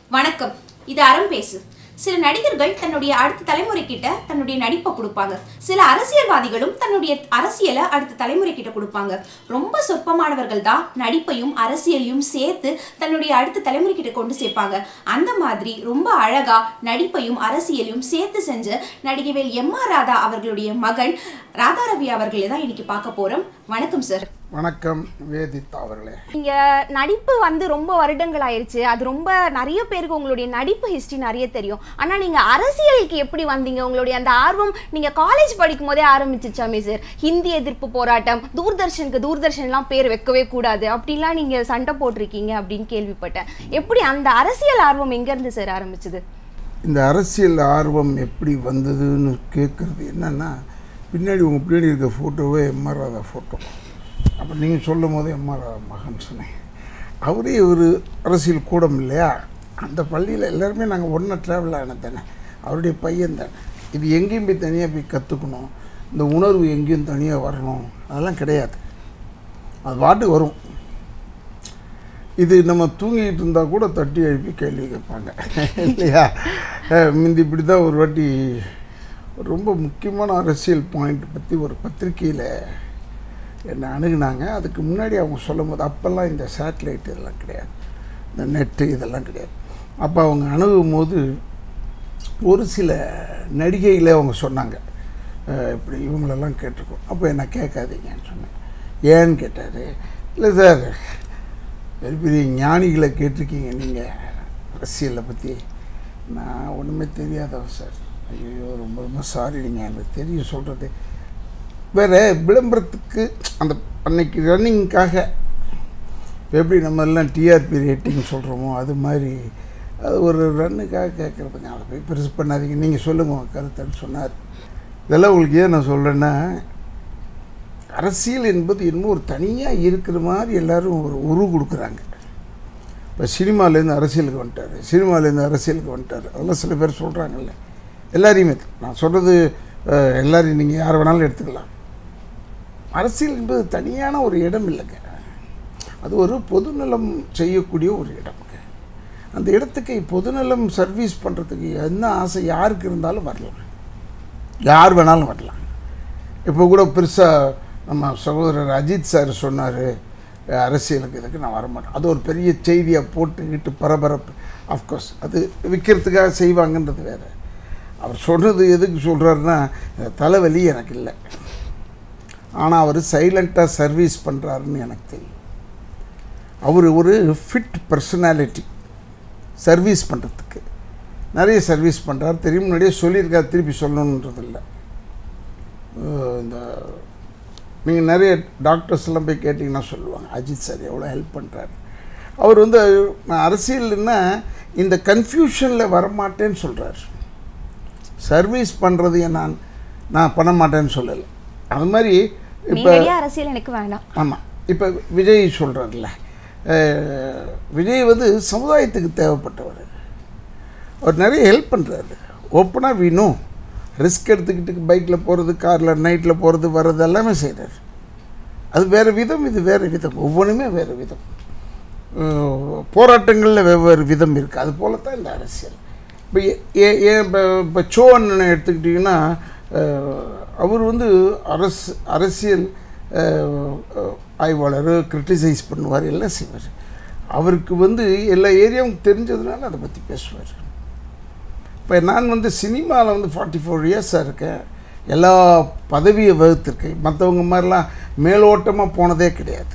வணக்கம் இது அறம் பேசு சில நடிகர்கள் தன்னுடைய அடுத்த தலைமுறை கிட்ட தன்னுடைய நடிப்பை கொடுப்பாங்க சில அரசியல்வாதிகளும் தன்னுடைய அரசியலை அடுத்த தலைமுறை கிட்ட கொடுப்பாங்க ரொம்ப சொற்பமானவர்கள் தான் நடிப்பையும் அரசியலையும் சேர்த்து தன்னுடைய அடுத்த தலைமுறை கிட்ட கொண்டு சேர்ப்பாங்க அந்த மாதிரி ரொம்ப அழகா நடிப்பையும் அரசியலையும் சேர்த்து செஞ்ச நடிகவேல் எம் ஆர் ராதா அவர்களுடைய மகன் ராதா ரவி அவர்களை தான் இன்னைக்கு பார்க்க போறோம் வணக்கம் சார் வணக்கம் வேதிதா அவர்களே நீங்க நடிப்பு வந்து ரொம்ப வருடங்கள் ஆயிருச்சு அது ரொம்ப நிறைய பேருக்கு உங்களுடைய நடிப்பு ஹிஸ்டரி நிறைய தெரியும் ஆனா நீங்க அரசியலுக்கு எப்படி வந்தீங்க உங்களுடைய அந்த ஆர்வம் நீங்க காலேஜ் படிக்கும் போதே ஆரம்பிச்சிச்சாமே சார் ஹிந்தி எதிர்ப்பு போராட்டம் தூர்தர்ஷனுக்கு தூர்தர்ஷன்லாம் பேர் வைக்கவே கூடாது அப்படிலாம் நீங்க சண்டை போட்டிருக்கீங்க அப்படின்னு கேள்விப்பட்டேன் எப்படி அந்த அரசியல் ஆர்வம் எங்க இருந்து சார் ஆரம்பிச்சது இந்த அரசியல் ஆர்வம் எப்படி வந்ததுன்னு கேட்குறது என்னன்னா பின்னாடி உங்கள் பின்னாடி இருக்க ஃபோட்டோவே எம்ஆர் ராதா ஃபோட்டோ அப்போ நீங்கள் சொல்லும் போது எம்ஆர் ராதா மகன் சொன்னேன் அவரே ஒரு அரசியல் கூடம் இல்லையா அந்த பள்ளியில் எல்லாருமே நாங்கள் ஒன்றா ட்ராவல் ஆன தானே அவருடைய பையன் தானே இது எங்கேயும் போய் தனியாக போய் கற்றுக்கணும் இந்த உணர்வு எங்கேயும் தனியாக வரணும் அதெல்லாம் கிடையாது அது பாட்டு வரும் இது நம்ம தூங்கிட்டு இருந்தால் கூட தட்டி எழுப்பி கேள்வி கேட்பாங்க இல்லையா அஹ் முந்தி இப்படி தான் ஒரு வாட்டி ரொம்ப முக்கியமான அரசியல் பாயிண்ட் பற்றி ஒரு பத்திரிக்கையில் என்னை அணுகுனாங்க அதுக்கு முன்னாடி அவங்க சொல்லும் போது அப்போல்லாம் இந்த சேட்டலைட் இதெல்லாம் கிடையாது இந்த நெட்டு இதெல்லாம் கிடையாது அப்போ அவங்க அணுகும் போது ஒரு சில நடிகைகளை அவங்க சொன்னாங்க அஹ் இப்படி இவங்களெல்லாம் கேட்டிருக்கோம் அப்போ என்ன கேட்காதீங்கன்னு சொன்னேன் ஏன்னு கேட்டார் இல்லை சார் பெரிய பெரிய ஞானிகளை கேட்டிருக்கீங்க நீங்கள் அரசியலை பற்றி நான் ஒன்றுமே தெரியாதவன் சார் ஐயோ ரொம்ப ரொம்ப சாரி நீங்கள் எனக்கு தெரியும் சொல்கிறது வேறு விளம்பரத்துக்கு அந்த அன்னைக்கு ரன்னிங்க்காக எப்படி நம்ம எல்லாம் டிஆர்பி ரேட்டிங் சொல்கிறோமோ அது மாதிரி அது ஒரு ரன்னுக்காக கேட்குறதுங்க அதை போய் பெருசு பண்ணாதீங்க நீங்கள் சொல்லுங்கள் உங்கள் கருத்துன்னு சொன்னார் இதெல்லாம் உங்களுக்கு ஏன் நான் சொல்கிறேன்னா அரசியல் என்பது இன்னும் ஒரு தனியாக இருக்கிற மாதிரி எல்லாரும் ஒரு உரு கொடுக்குறாங்க இப்போ சினிமாலேருந்து அரசியலுக்கு வந்துட்டார் சினிமாலேருந்து அரசியலுக்கு வந்துட்டார் அதெல்லாம் சில பேர் சொல்கிறாங்கல்ல எல்லாரையுமே நான் சொல்கிறது அஹ், எல்லாரையும் நீங்கள் யார் வேணாலும் எடுத்துக்கலாம் அரசியல் என்பது தனியான ஒரு இடம் இல்லைங்க அது ஒரு பொதுநலம் செய்யக்கூடிய ஒரு இடம்ங்க அந்த இடத்துக்கு பொதுநலம் சர்வீஸ் பண்ணுறதுக்கு என்ன ஆசை யாருக்கு இருந்தாலும் வரலாம் யார் வேணாலும் வரலாம் இப்போ கூட பெருசாக நம்ம சகோதரர் அஜித் சார் சொன்னார் அரசியலுக்கு இதுக்கு நான் வரமாட்டேன் அது ஒரு பெரிய செய்தியாக போட்டுக்கிட்டு பரபரப்பு அஃப்கோர்ஸ் அது விற்கிறதுக்காக செய்வாங்கன்றது வேறு அவர் சொன்னது எதுக்கு சொல்கிறாருன்னா தலைவலி எனக்கு இல்லை ஆனால் அவர் சைலண்ட்டாக சர்வீஸ் பண்ணுறாருன்னு எனக்கு தெரியும் அவர் ஒரு ஃபிட் பர்சனாலிட்டி சர்வீஸ் பண்ணுறதுக்கு நிறைய சர்வீஸ் பண்ணுறாரு தெரியும் முன்னாடியே சொல்லியிருக்காரு திருப்பி சொல்லணுன்றது இல்லை அஹ் இந்த நீங்கள் நிறைய டாக்டர்ஸ் எல்லாம் போய் கேட்டிங்கன்னா சொல்லுவாங்க அஜித் சார் எவ்வளோ ஹெல்ப் பண்ணுறாரு அவர் வந்து நான் அரசியல்னா இந்த கன்ஃபியூஷனில் வரமாட்டேன்னு சொல்கிறார் சர்வீஸ் பண்ணுறது நான் நான் பண்ண மாட்டேன்னு சொல்லலை அது மாதிரி இப்போ நேரடியா அரசியல் எனக்கு வேண்டாம் ஆமாம் இப்போ விஜய் சொல்கிறார்ல விஜய் வந்து சமுதாயத்துக்கு தேவைப்பட்டவர் அவர் நிறைய ஹெல்ப் பண்ணுறாரு ஓப்பனாக வீணும் ரிஸ்க் எடுத்துக்கிட்டு பைக்கில் போகிறது காரில் நைட்டில் போகிறது வர்றது எல்லாமே செய்கிறார் அது வேறு விதம் இது வேறு விதம் ஒவ்வொன்றுமே வேறு விதம் அஹ் போராட்டங்களில் வெவ்வேறு விதம் இருக்குது அது போல தான் இந்த அரசியல் இப்போ ஏன் ஏன் இப்போ இப்போ சோ அண்ணனை எடுத்துக்கிட்டிங்கன்னா அஹ், அவர் வந்து அரசு அரசியல் அஹ், அஹ், ஆய்வாளர் கிரிட்டிசைஸ் பண்ணுவார் எல்லாம் செய்வார் அவருக்கு வந்து எல்லா ஏரியாவும் தெரிஞ்சதுனால அதை பற்றி பேசுவார் இப்போ நான் வந்து சினிமாவில் வந்து ஃபார்ட்டி ஃபோர் இயர்ஸாக இருக்கேன் எல்லா பதவியை வகுத்திருக்கேன் மற்றவங்க மாதிரிலாம் மேலோட்டமாக போனதே கிடையாது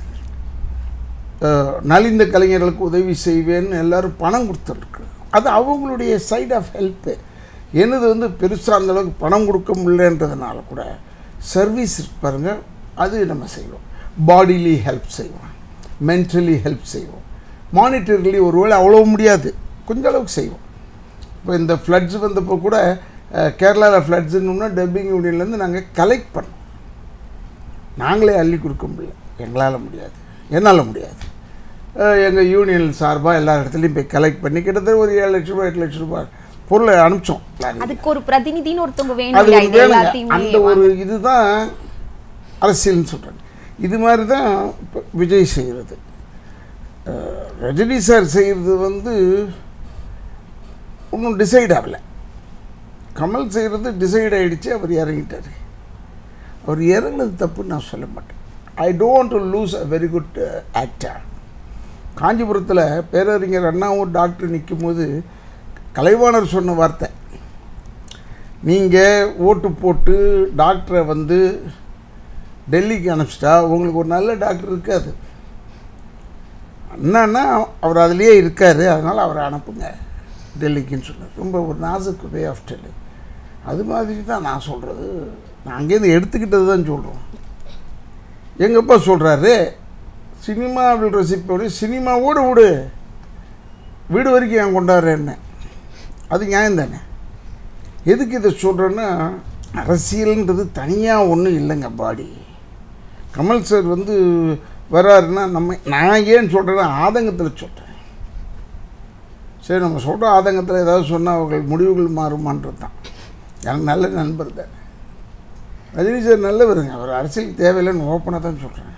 அஹ், நலிந்த கலைஞர்களுக்கு உதவி செய்வேன்னு எல்லாரும் பணம் கொடுத்துருக்கு அது அவங்களுடைய சைட் ஆஃப் ஹெல்ப்பு என்னது வந்து பெருசாக அந்த அளவுக்கு பணம் கொடுக்க முடியலன்றதுனால கூட சர்வீஸ் பாருங்க அது நம்ம செய்வோம் பாடிலி ஹெல்ப் செய்வோம் மென்டலி ஹெல்ப் செய்வோம் மானிட்டரிலி ஒருவேளை அவ்வளோ முடியாது கொஞ்ச அளவுக்கு செய்வோம் இப்போ இந்த ஃப்ளட்ஸ் வந்தப்போ கூட கேரளாவில் ஃப்ளட்ஸுன்னா டப்பிங் யூனியன்லேருந்து நாங்கள் கலெக்ட் பண்ணோம் நாங்களே அள்ளி கொடுக்க முடியல எங்களால் முடியாது என்னால் முடியாது எங்கள் யூனியன் சார்பாக எல்லா இடத்துலையும் போய் கலெக்ட் பண்ணி கிட்டத்தட்ட ஒரு ஏழு லட்ச ரூபாய் எட்டு லட்ச ரூபாய் பொருளை அனுப்பிச்சோம் நாங்க. அதுக்கு ஒரு பிரதிநிதின்னு ஒருத்தவங்க வேணும் அது இல்லையா? ஒரு இது வேணுங்க எல்லாத்தையுமே அந்த ஒரு இதுதான் அரசியல்னு சொல்கிறாங்க இது மாதிரி தான் இப்போ விஜய் செய்கிறது ரஜினி சார் செய்கிறது வந்து ஒன்றும் டிசைட் ஆகலை கமல் செய்கிறது டிசைட் ஆகிடுச்சு அவர் இறங்கிட்டார் அவர் இறங்குனது தப்புன்னு நான் சொல்ல மாட்டேன் I don't to lose a very good actor காஞ்சிபுரத்தில் பேரறிஞர் அண்ணாவும் டாக்டர் நிற்கும் போது கலைவாணர் சொன்ன வார்த்தை நீங்கள் ஓட்டு போட்டு டாக்டரை வந்து டெல்லிக்கு அனுப்பிச்சிட்டா உங்களுக்கு ஒரு நல்ல டாக்டர் இருக்காது என்னன்னா அவர் அதுலேயே இருக்கார் அதனால் அவரை அனுப்புங்க டெல்லிக்குன்னு சொன்னார் ரொம்ப ஒரு நாசுக்கு வே ஆஃப் டெல்லி அது மாதிரி தான் நான் சொல்கிறது நான் அங்கேருந்து எடுத்துக்கிட்டது தான் சொல்கிறோம் எங்கப்பா சொல்கிறாரு சினிமாவில் ரசிப்போடு சினிமாவோடு விடு வீடு வரைக்கும் ஏன் கொண்டாடுறேன்னு அது நியாயம் தானே எதுக்கு இதை சொல்கிறேன்னா அரசியல்ன்றது தனியாக ஒன்றும் இல்லைங்க பாடி கமல் சார் வந்து வராருன்னா நம்ம நான் ஏன் சொல்கிறேன்னா ஆதங்கத்தில் சொல்கிறேன் சரி நம்ம சொல்கிற ஆதங்கத்தில் ஏதாவது சொன்னால் அவர்கள் முடிவுகள் மாறுமான்றது தான் எனக்கு நல்ல நண்பர் தான் ரஜினி சார் நல்லவருங்க அவர் அரசியலுக்கு தேவையில்லைன்னு ஓப்பனாக தான் சொல்கிறேன்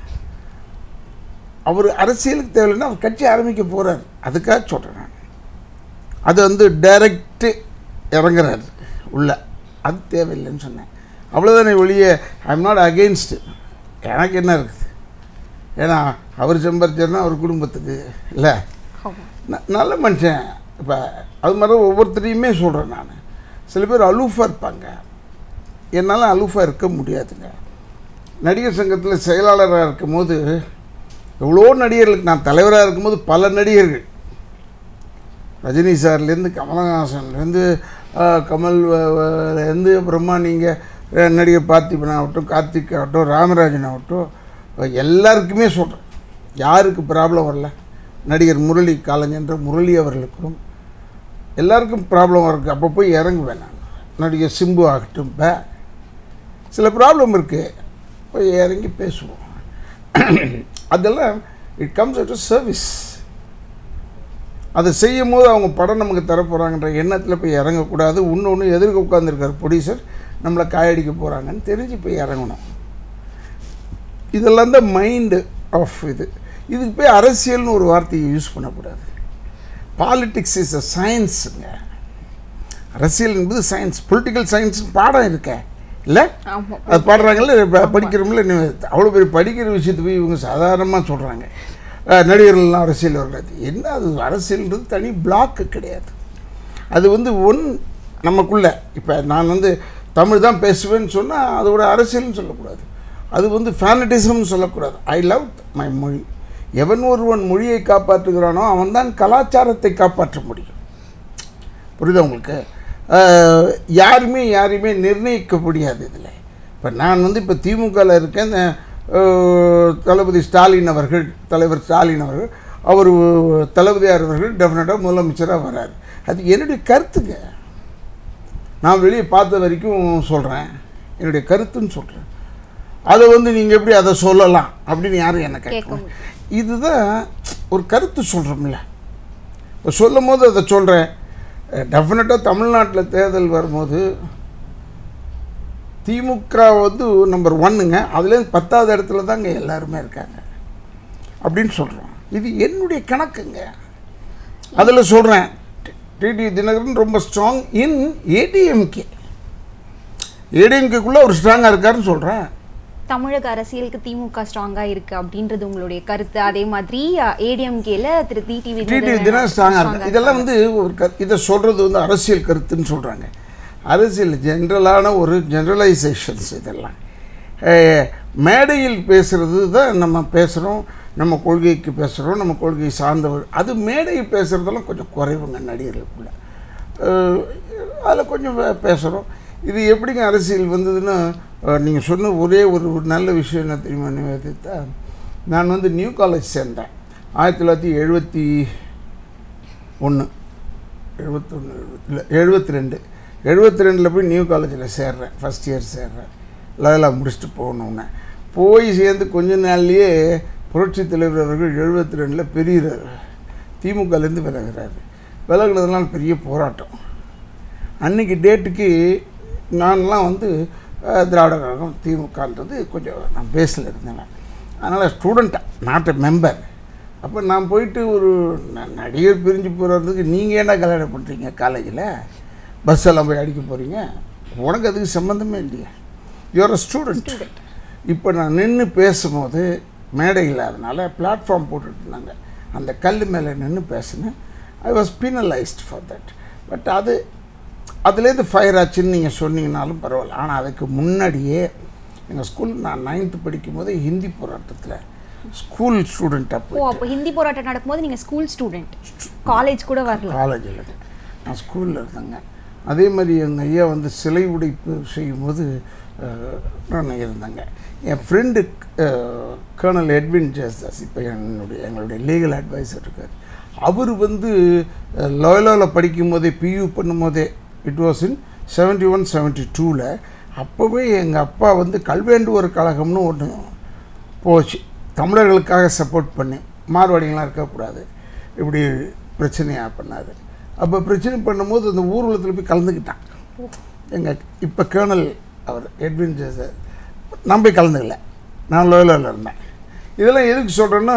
அவர் அரசியலுக்கு தேவையில்லைன்னா அவர் கட்சி ஆரம்பிக்க போகிறார் அதுக்காக சொல்கிறேன் நான் அது வந்து டைரக்டு இறங்குறாரு உள்ள அது தேவையில்லைன்னு சொன்னேன் அவ்வளோதானே வெளியே ஐ எம் நாட் அகெயின்ஸ்டு எனக்கு என்ன இருக்குது ஏன்னா அவர் சம்பாரிச்சார்னா அவர் குடும்பத்துக்கு இல்லை ந- நல்ல மனுஷன் இப்போ அது மாதிரி ஒவ்வொருத்தரையுமே சொல்கிறேன் நான் சில பேர் அலூஃபாக இருப்பாங்க என்னால் அலூஃபாக இருக்க முடியாதுங்க நடிகர் சங்கத்தில் செயலாளராக இருக்கும்போது எவ்வளோ நடிகர்களுக்கு நான் தலைவராக இருக்கும்போது பல நடிகர்கள் ரஜினி சார்லேருந்து கமலஹாசன்லேருந்து கமல் வ- வ- இருந்து அப்புறமா நீங்கள் நடிகர் பார்த்திபன் ஆகட்டும் கார்த்திக் ஆகட்டும் ராமராஜன் ஆகட்டும் அஹ் எல்லாருக்குமே சொல்கிறேன் யாருக்கு ப்ராப்ளம் வரல நடிகர் முரளி காலஞ்சென்ற முரளி அவர்களுக்கும் எல்லாருக்கும் ப்ராப்ளம் இருக்குது அப்போ போய் இறங்குவேன் நான் நடிகர் சிம்பு ஆகட்டும் பே சில ப்ராப்ளம் இருக்குது போய் இறங்கி பேசுவோம் அதெல்லாம் இட் கம்ஸ் அட் சர்வீஸ் அதை செய்யும் போது அவங்க படம் நமக்கு தரப்போகிறாங்கன்ற எண்ணத்தில் போய் இறங்கக்கூடாது இன்னொன்று எதிர்க்க உட்காந்துருக்கார் ப்ரொடியூசர் நம்மளை காயடிக்க போகிறாங்கன்னு தெரிஞ்சு போய் இறங்கணும் இதெல்லாம் தான் மைண்டு ஆஃப் இது இதுக்கு போய் அரசியல்னு ஒரு வார்த்தையை யூஸ் பண்ணக்கூடாது பாலிட்டிக்ஸ் இஸ் அ சயின்ஸுங்க அரசியல் என்பது சயின்ஸ் பொலிட்டிக்கல் சயின்ஸ் பாடம் இருக்க இல்லை ஆமா அது பாடுறாங்கல்ல இப்போ படிக்கிறோம்ல இன்னும் அவ்வளோ பெரிய படிக்கிற விஷயத்தை போய் இவங்க சாதாரணமாக சொல்கிறாங்க நடிகர்கள்லாம் அரசியல் வரக்கூடாது என்ன அது அரசியல்ன்றது தனி பிளாக்கு கிடையாது அது வந்து ஒன் நமக்குள்ள இப்போ நான் வந்து தமிழ் தான் பேசுவேன்னு சொன்னால் அதோட அரசியல்னு சொல்லக்கூடாது அது வந்து ஃபேனட்டிசம்னு சொல்லக்கூடாது ஐ லவ் மை மொழி எவன் ஒருவன் மொழியை காப்பாற்றுகிறானோ அவன்தான் கலாச்சாரத்தை காப்பாற்ற முடியும் புரியுதா உங்களுக்கு அஹ், யாருமே யாரையுமே நிர்ணயிக்க முடியாது இதில் இப்போ நான் வந்து இப்போ திமுகவில் இருக்கேன் இந்த, அஹ், தளபதி ஸ்டாலின் அவர்கள் தலைவர் ஸ்டாலின் அவர்கள் அவர் தளபதியார் அவர்கள் டெஃபினட்டாக முதலமைச்சராக வராரு அது என்னுடைய கருத்துங்க நான் வெளியே பார்த்த வரைக்கும் சொல்கிறேன் என்னுடைய கருத்துன்னு சொல்கிறேன் அதை வந்து நீங்கள் எப்படி அதை சொல்லலாம் அப்படின்னு யாரும் என்ன கேட்க கேட்கணும் இதுதான் ஒரு கருத்து சொல்கிறோம்ல இப்போ சொல்லும் போது அதை சொல்கிறேன் டெஃபினட்டாக தமிழ்நாட்டில் தேர்தல் வரும்போது திமுக வந்து நம்பர் ஒன்னுங்க அதுலேருந்து பத்தாவது இடத்துல தாங்க எல்லாருமே இருக்காங்க அப்படின்னு சொல்கிறோம் இது என்னுடைய கணக்குங்க அதில் சொல்கிறேன் டிடி தினகரன் ரொம்ப ஸ்ட்ராங் இன் ஏடிஎம்கே ஏடிஎம்கேக்குள்ளே அவர் ஸ்ட்ராங்காக இருக்காருன்னு சொல்கிறேன் தமிழக அரசியலுக்கு திமுக ஸ்ட்ராங்கா இருக்கு அப்படின்றது உங்களுடைய கருத்து அதே மாதிரி ஏடிஎம்கேல திரு டிடிவி டிடி தினம் ஸ்ட்ராங்காக இருக்கு இதெல்லாம் வந்து ஒரு க இதை சொல்கிறது வந்து அரசியல் கருத்துன்னு சொல்கிறாங்க அரசியல் ஜென்ரலான ஒரு ஜென்ரலைசேஷன்ஸ் இதெல்லாம் அஹ், மேடையில் பேசுகிறது தான் நம்ம பேசுகிறோம் நம்ம கொள்கைக்கு பேசுகிறோம் நம்ம கொள்கை சார்ந்தவர் அது மேடையில் பேசுகிறதெல்லாம் கொஞ்சம் குறைவுங்க நடிகர்களுக்குள்ள அதில் கொஞ்சம் பேசுகிறோம் இது எப்படிங்க அரசியல் வந்ததுன்னா நீங்கள் சொன்ன ஒரே ஒரு ஒரு நல்ல விஷயம் என்ன தெரியுமா நிவேதித்தா நான் வந்து நியூ காலேஜ் சேர்ந்தேன் ஆயிரத்தி தொள்ளாயிரத்தி எழுபத்தி ஒன்று எழுபத்தொன்று இல்லை எழுபத்தி ரெண்டு எழுபத்தி ரெண்டில் போய் நியூ காலேஜில் சேர்றேன் ஃபஸ்ட் இயர் சேர்றேன் லெவலாக முடிச்சுட்டு போகணுன்னு போய் சேர்ந்து கொஞ்ச நாள்லயே புரட்சி தலைவர் அவர்கள் எழுபத்தி ரெண்டில் பெரியறார் திமுகலேருந்து விலகுறாரு விலகுனதுனால பெரிய போராட்டம் அன்னைக்கு டேட்டுக்கு நான்லாம் வந்து அஹ், திராவிட கழகம் திமுகன்றது கொஞ்சம் நான் பேஸில் இருந்தேன் அதனால் ஸ்டூடெண்ட்டாக நாட் எ மெம்பர் அப்போ நான் போயிட்டு ஒரு ந- நடிகர் பிரிஞ்சு போகிறதுக்கு நீங்கள் ஏன்டா கல்யாணம் பண்ணுறீங்க காலேஜில் பஸ் எல்லாம் போய் அடிக்க போகிறீங்க உனக்கு அதுக்கு சம்மந்தமே இல்லையா யூஆர் அ ஸ்டூடெண்ட் இப்போ நான் நின்று பேசும்போது மேடை இல்லாதனால பிளாட்ஃபார்ம் போட்டுட்டு இருந்தாங்க அந்த கல் மேலே நின்று பேசினேன் I was penalised for that but அது அதுலேருந்து ஃபயர் ஆச்சுன்னு நீங்கள் சொன்னீங்கனாலும் பரவாயில்ல ஆனால் அதுக்கு முன்னாடியே எங்கள் ஸ்கூல் நான் நைன்த்து படிக்கும்போது ஹிந்தி போராட்டத்தில் ஸ்கூல் ஸ்டூடெண்ட்டாக ஓ போய் அப்போ ஹிந்தி போராட்டம் நடக்கும்போது நீங்க ஸ்கூல் ஸ்டூடெண்ட் காலேஜ் கூட வரல காலேஜில் நான் ஸ்கூலில் இருந்தேங்க அதே மாதிரி எங்கள் ஐயா வந்து சிலை உடைப்பு செய்யும்போது அஹ், நான் இருந்தேங்க என் ஃப்ரெண்டு கர்னல் எட்வின் ஜேஸ்தாஸ் இப்போ என்னுடைய எங்களுடைய லீகல் அட்வைசர் இருக்கார் அவர் வந்து லாயலாவில் படிக்கும் போதே பியூ பண்ணும்போதே it was in seventy one seventy டூவில் அப்போவே எங்கள் அப்பா வந்து கல்வேண்டுவர் கழகம்னு ஒன்று போச்சு தமிழர்களுக்காக சப்போர்ட் பண்ணி மார்வாடிகள்லாம் இருக்கக்கூடாது இப்படி பிரச்சனையாக பண்ணார் அப்போ பிரச்சனை பண்ணும்போது அந்த ஊர்வலத்தில் போய் கலந்துக்கிட்டான் எங்கள் இப்போ கேர்னல் அவர் எட்வின் ஜேசர் நான் போய் கலந்துக்கல நான் லோயலாவில் இருந்தேன் இதெல்லாம் எதுக்கு சொல்கிறேன்னா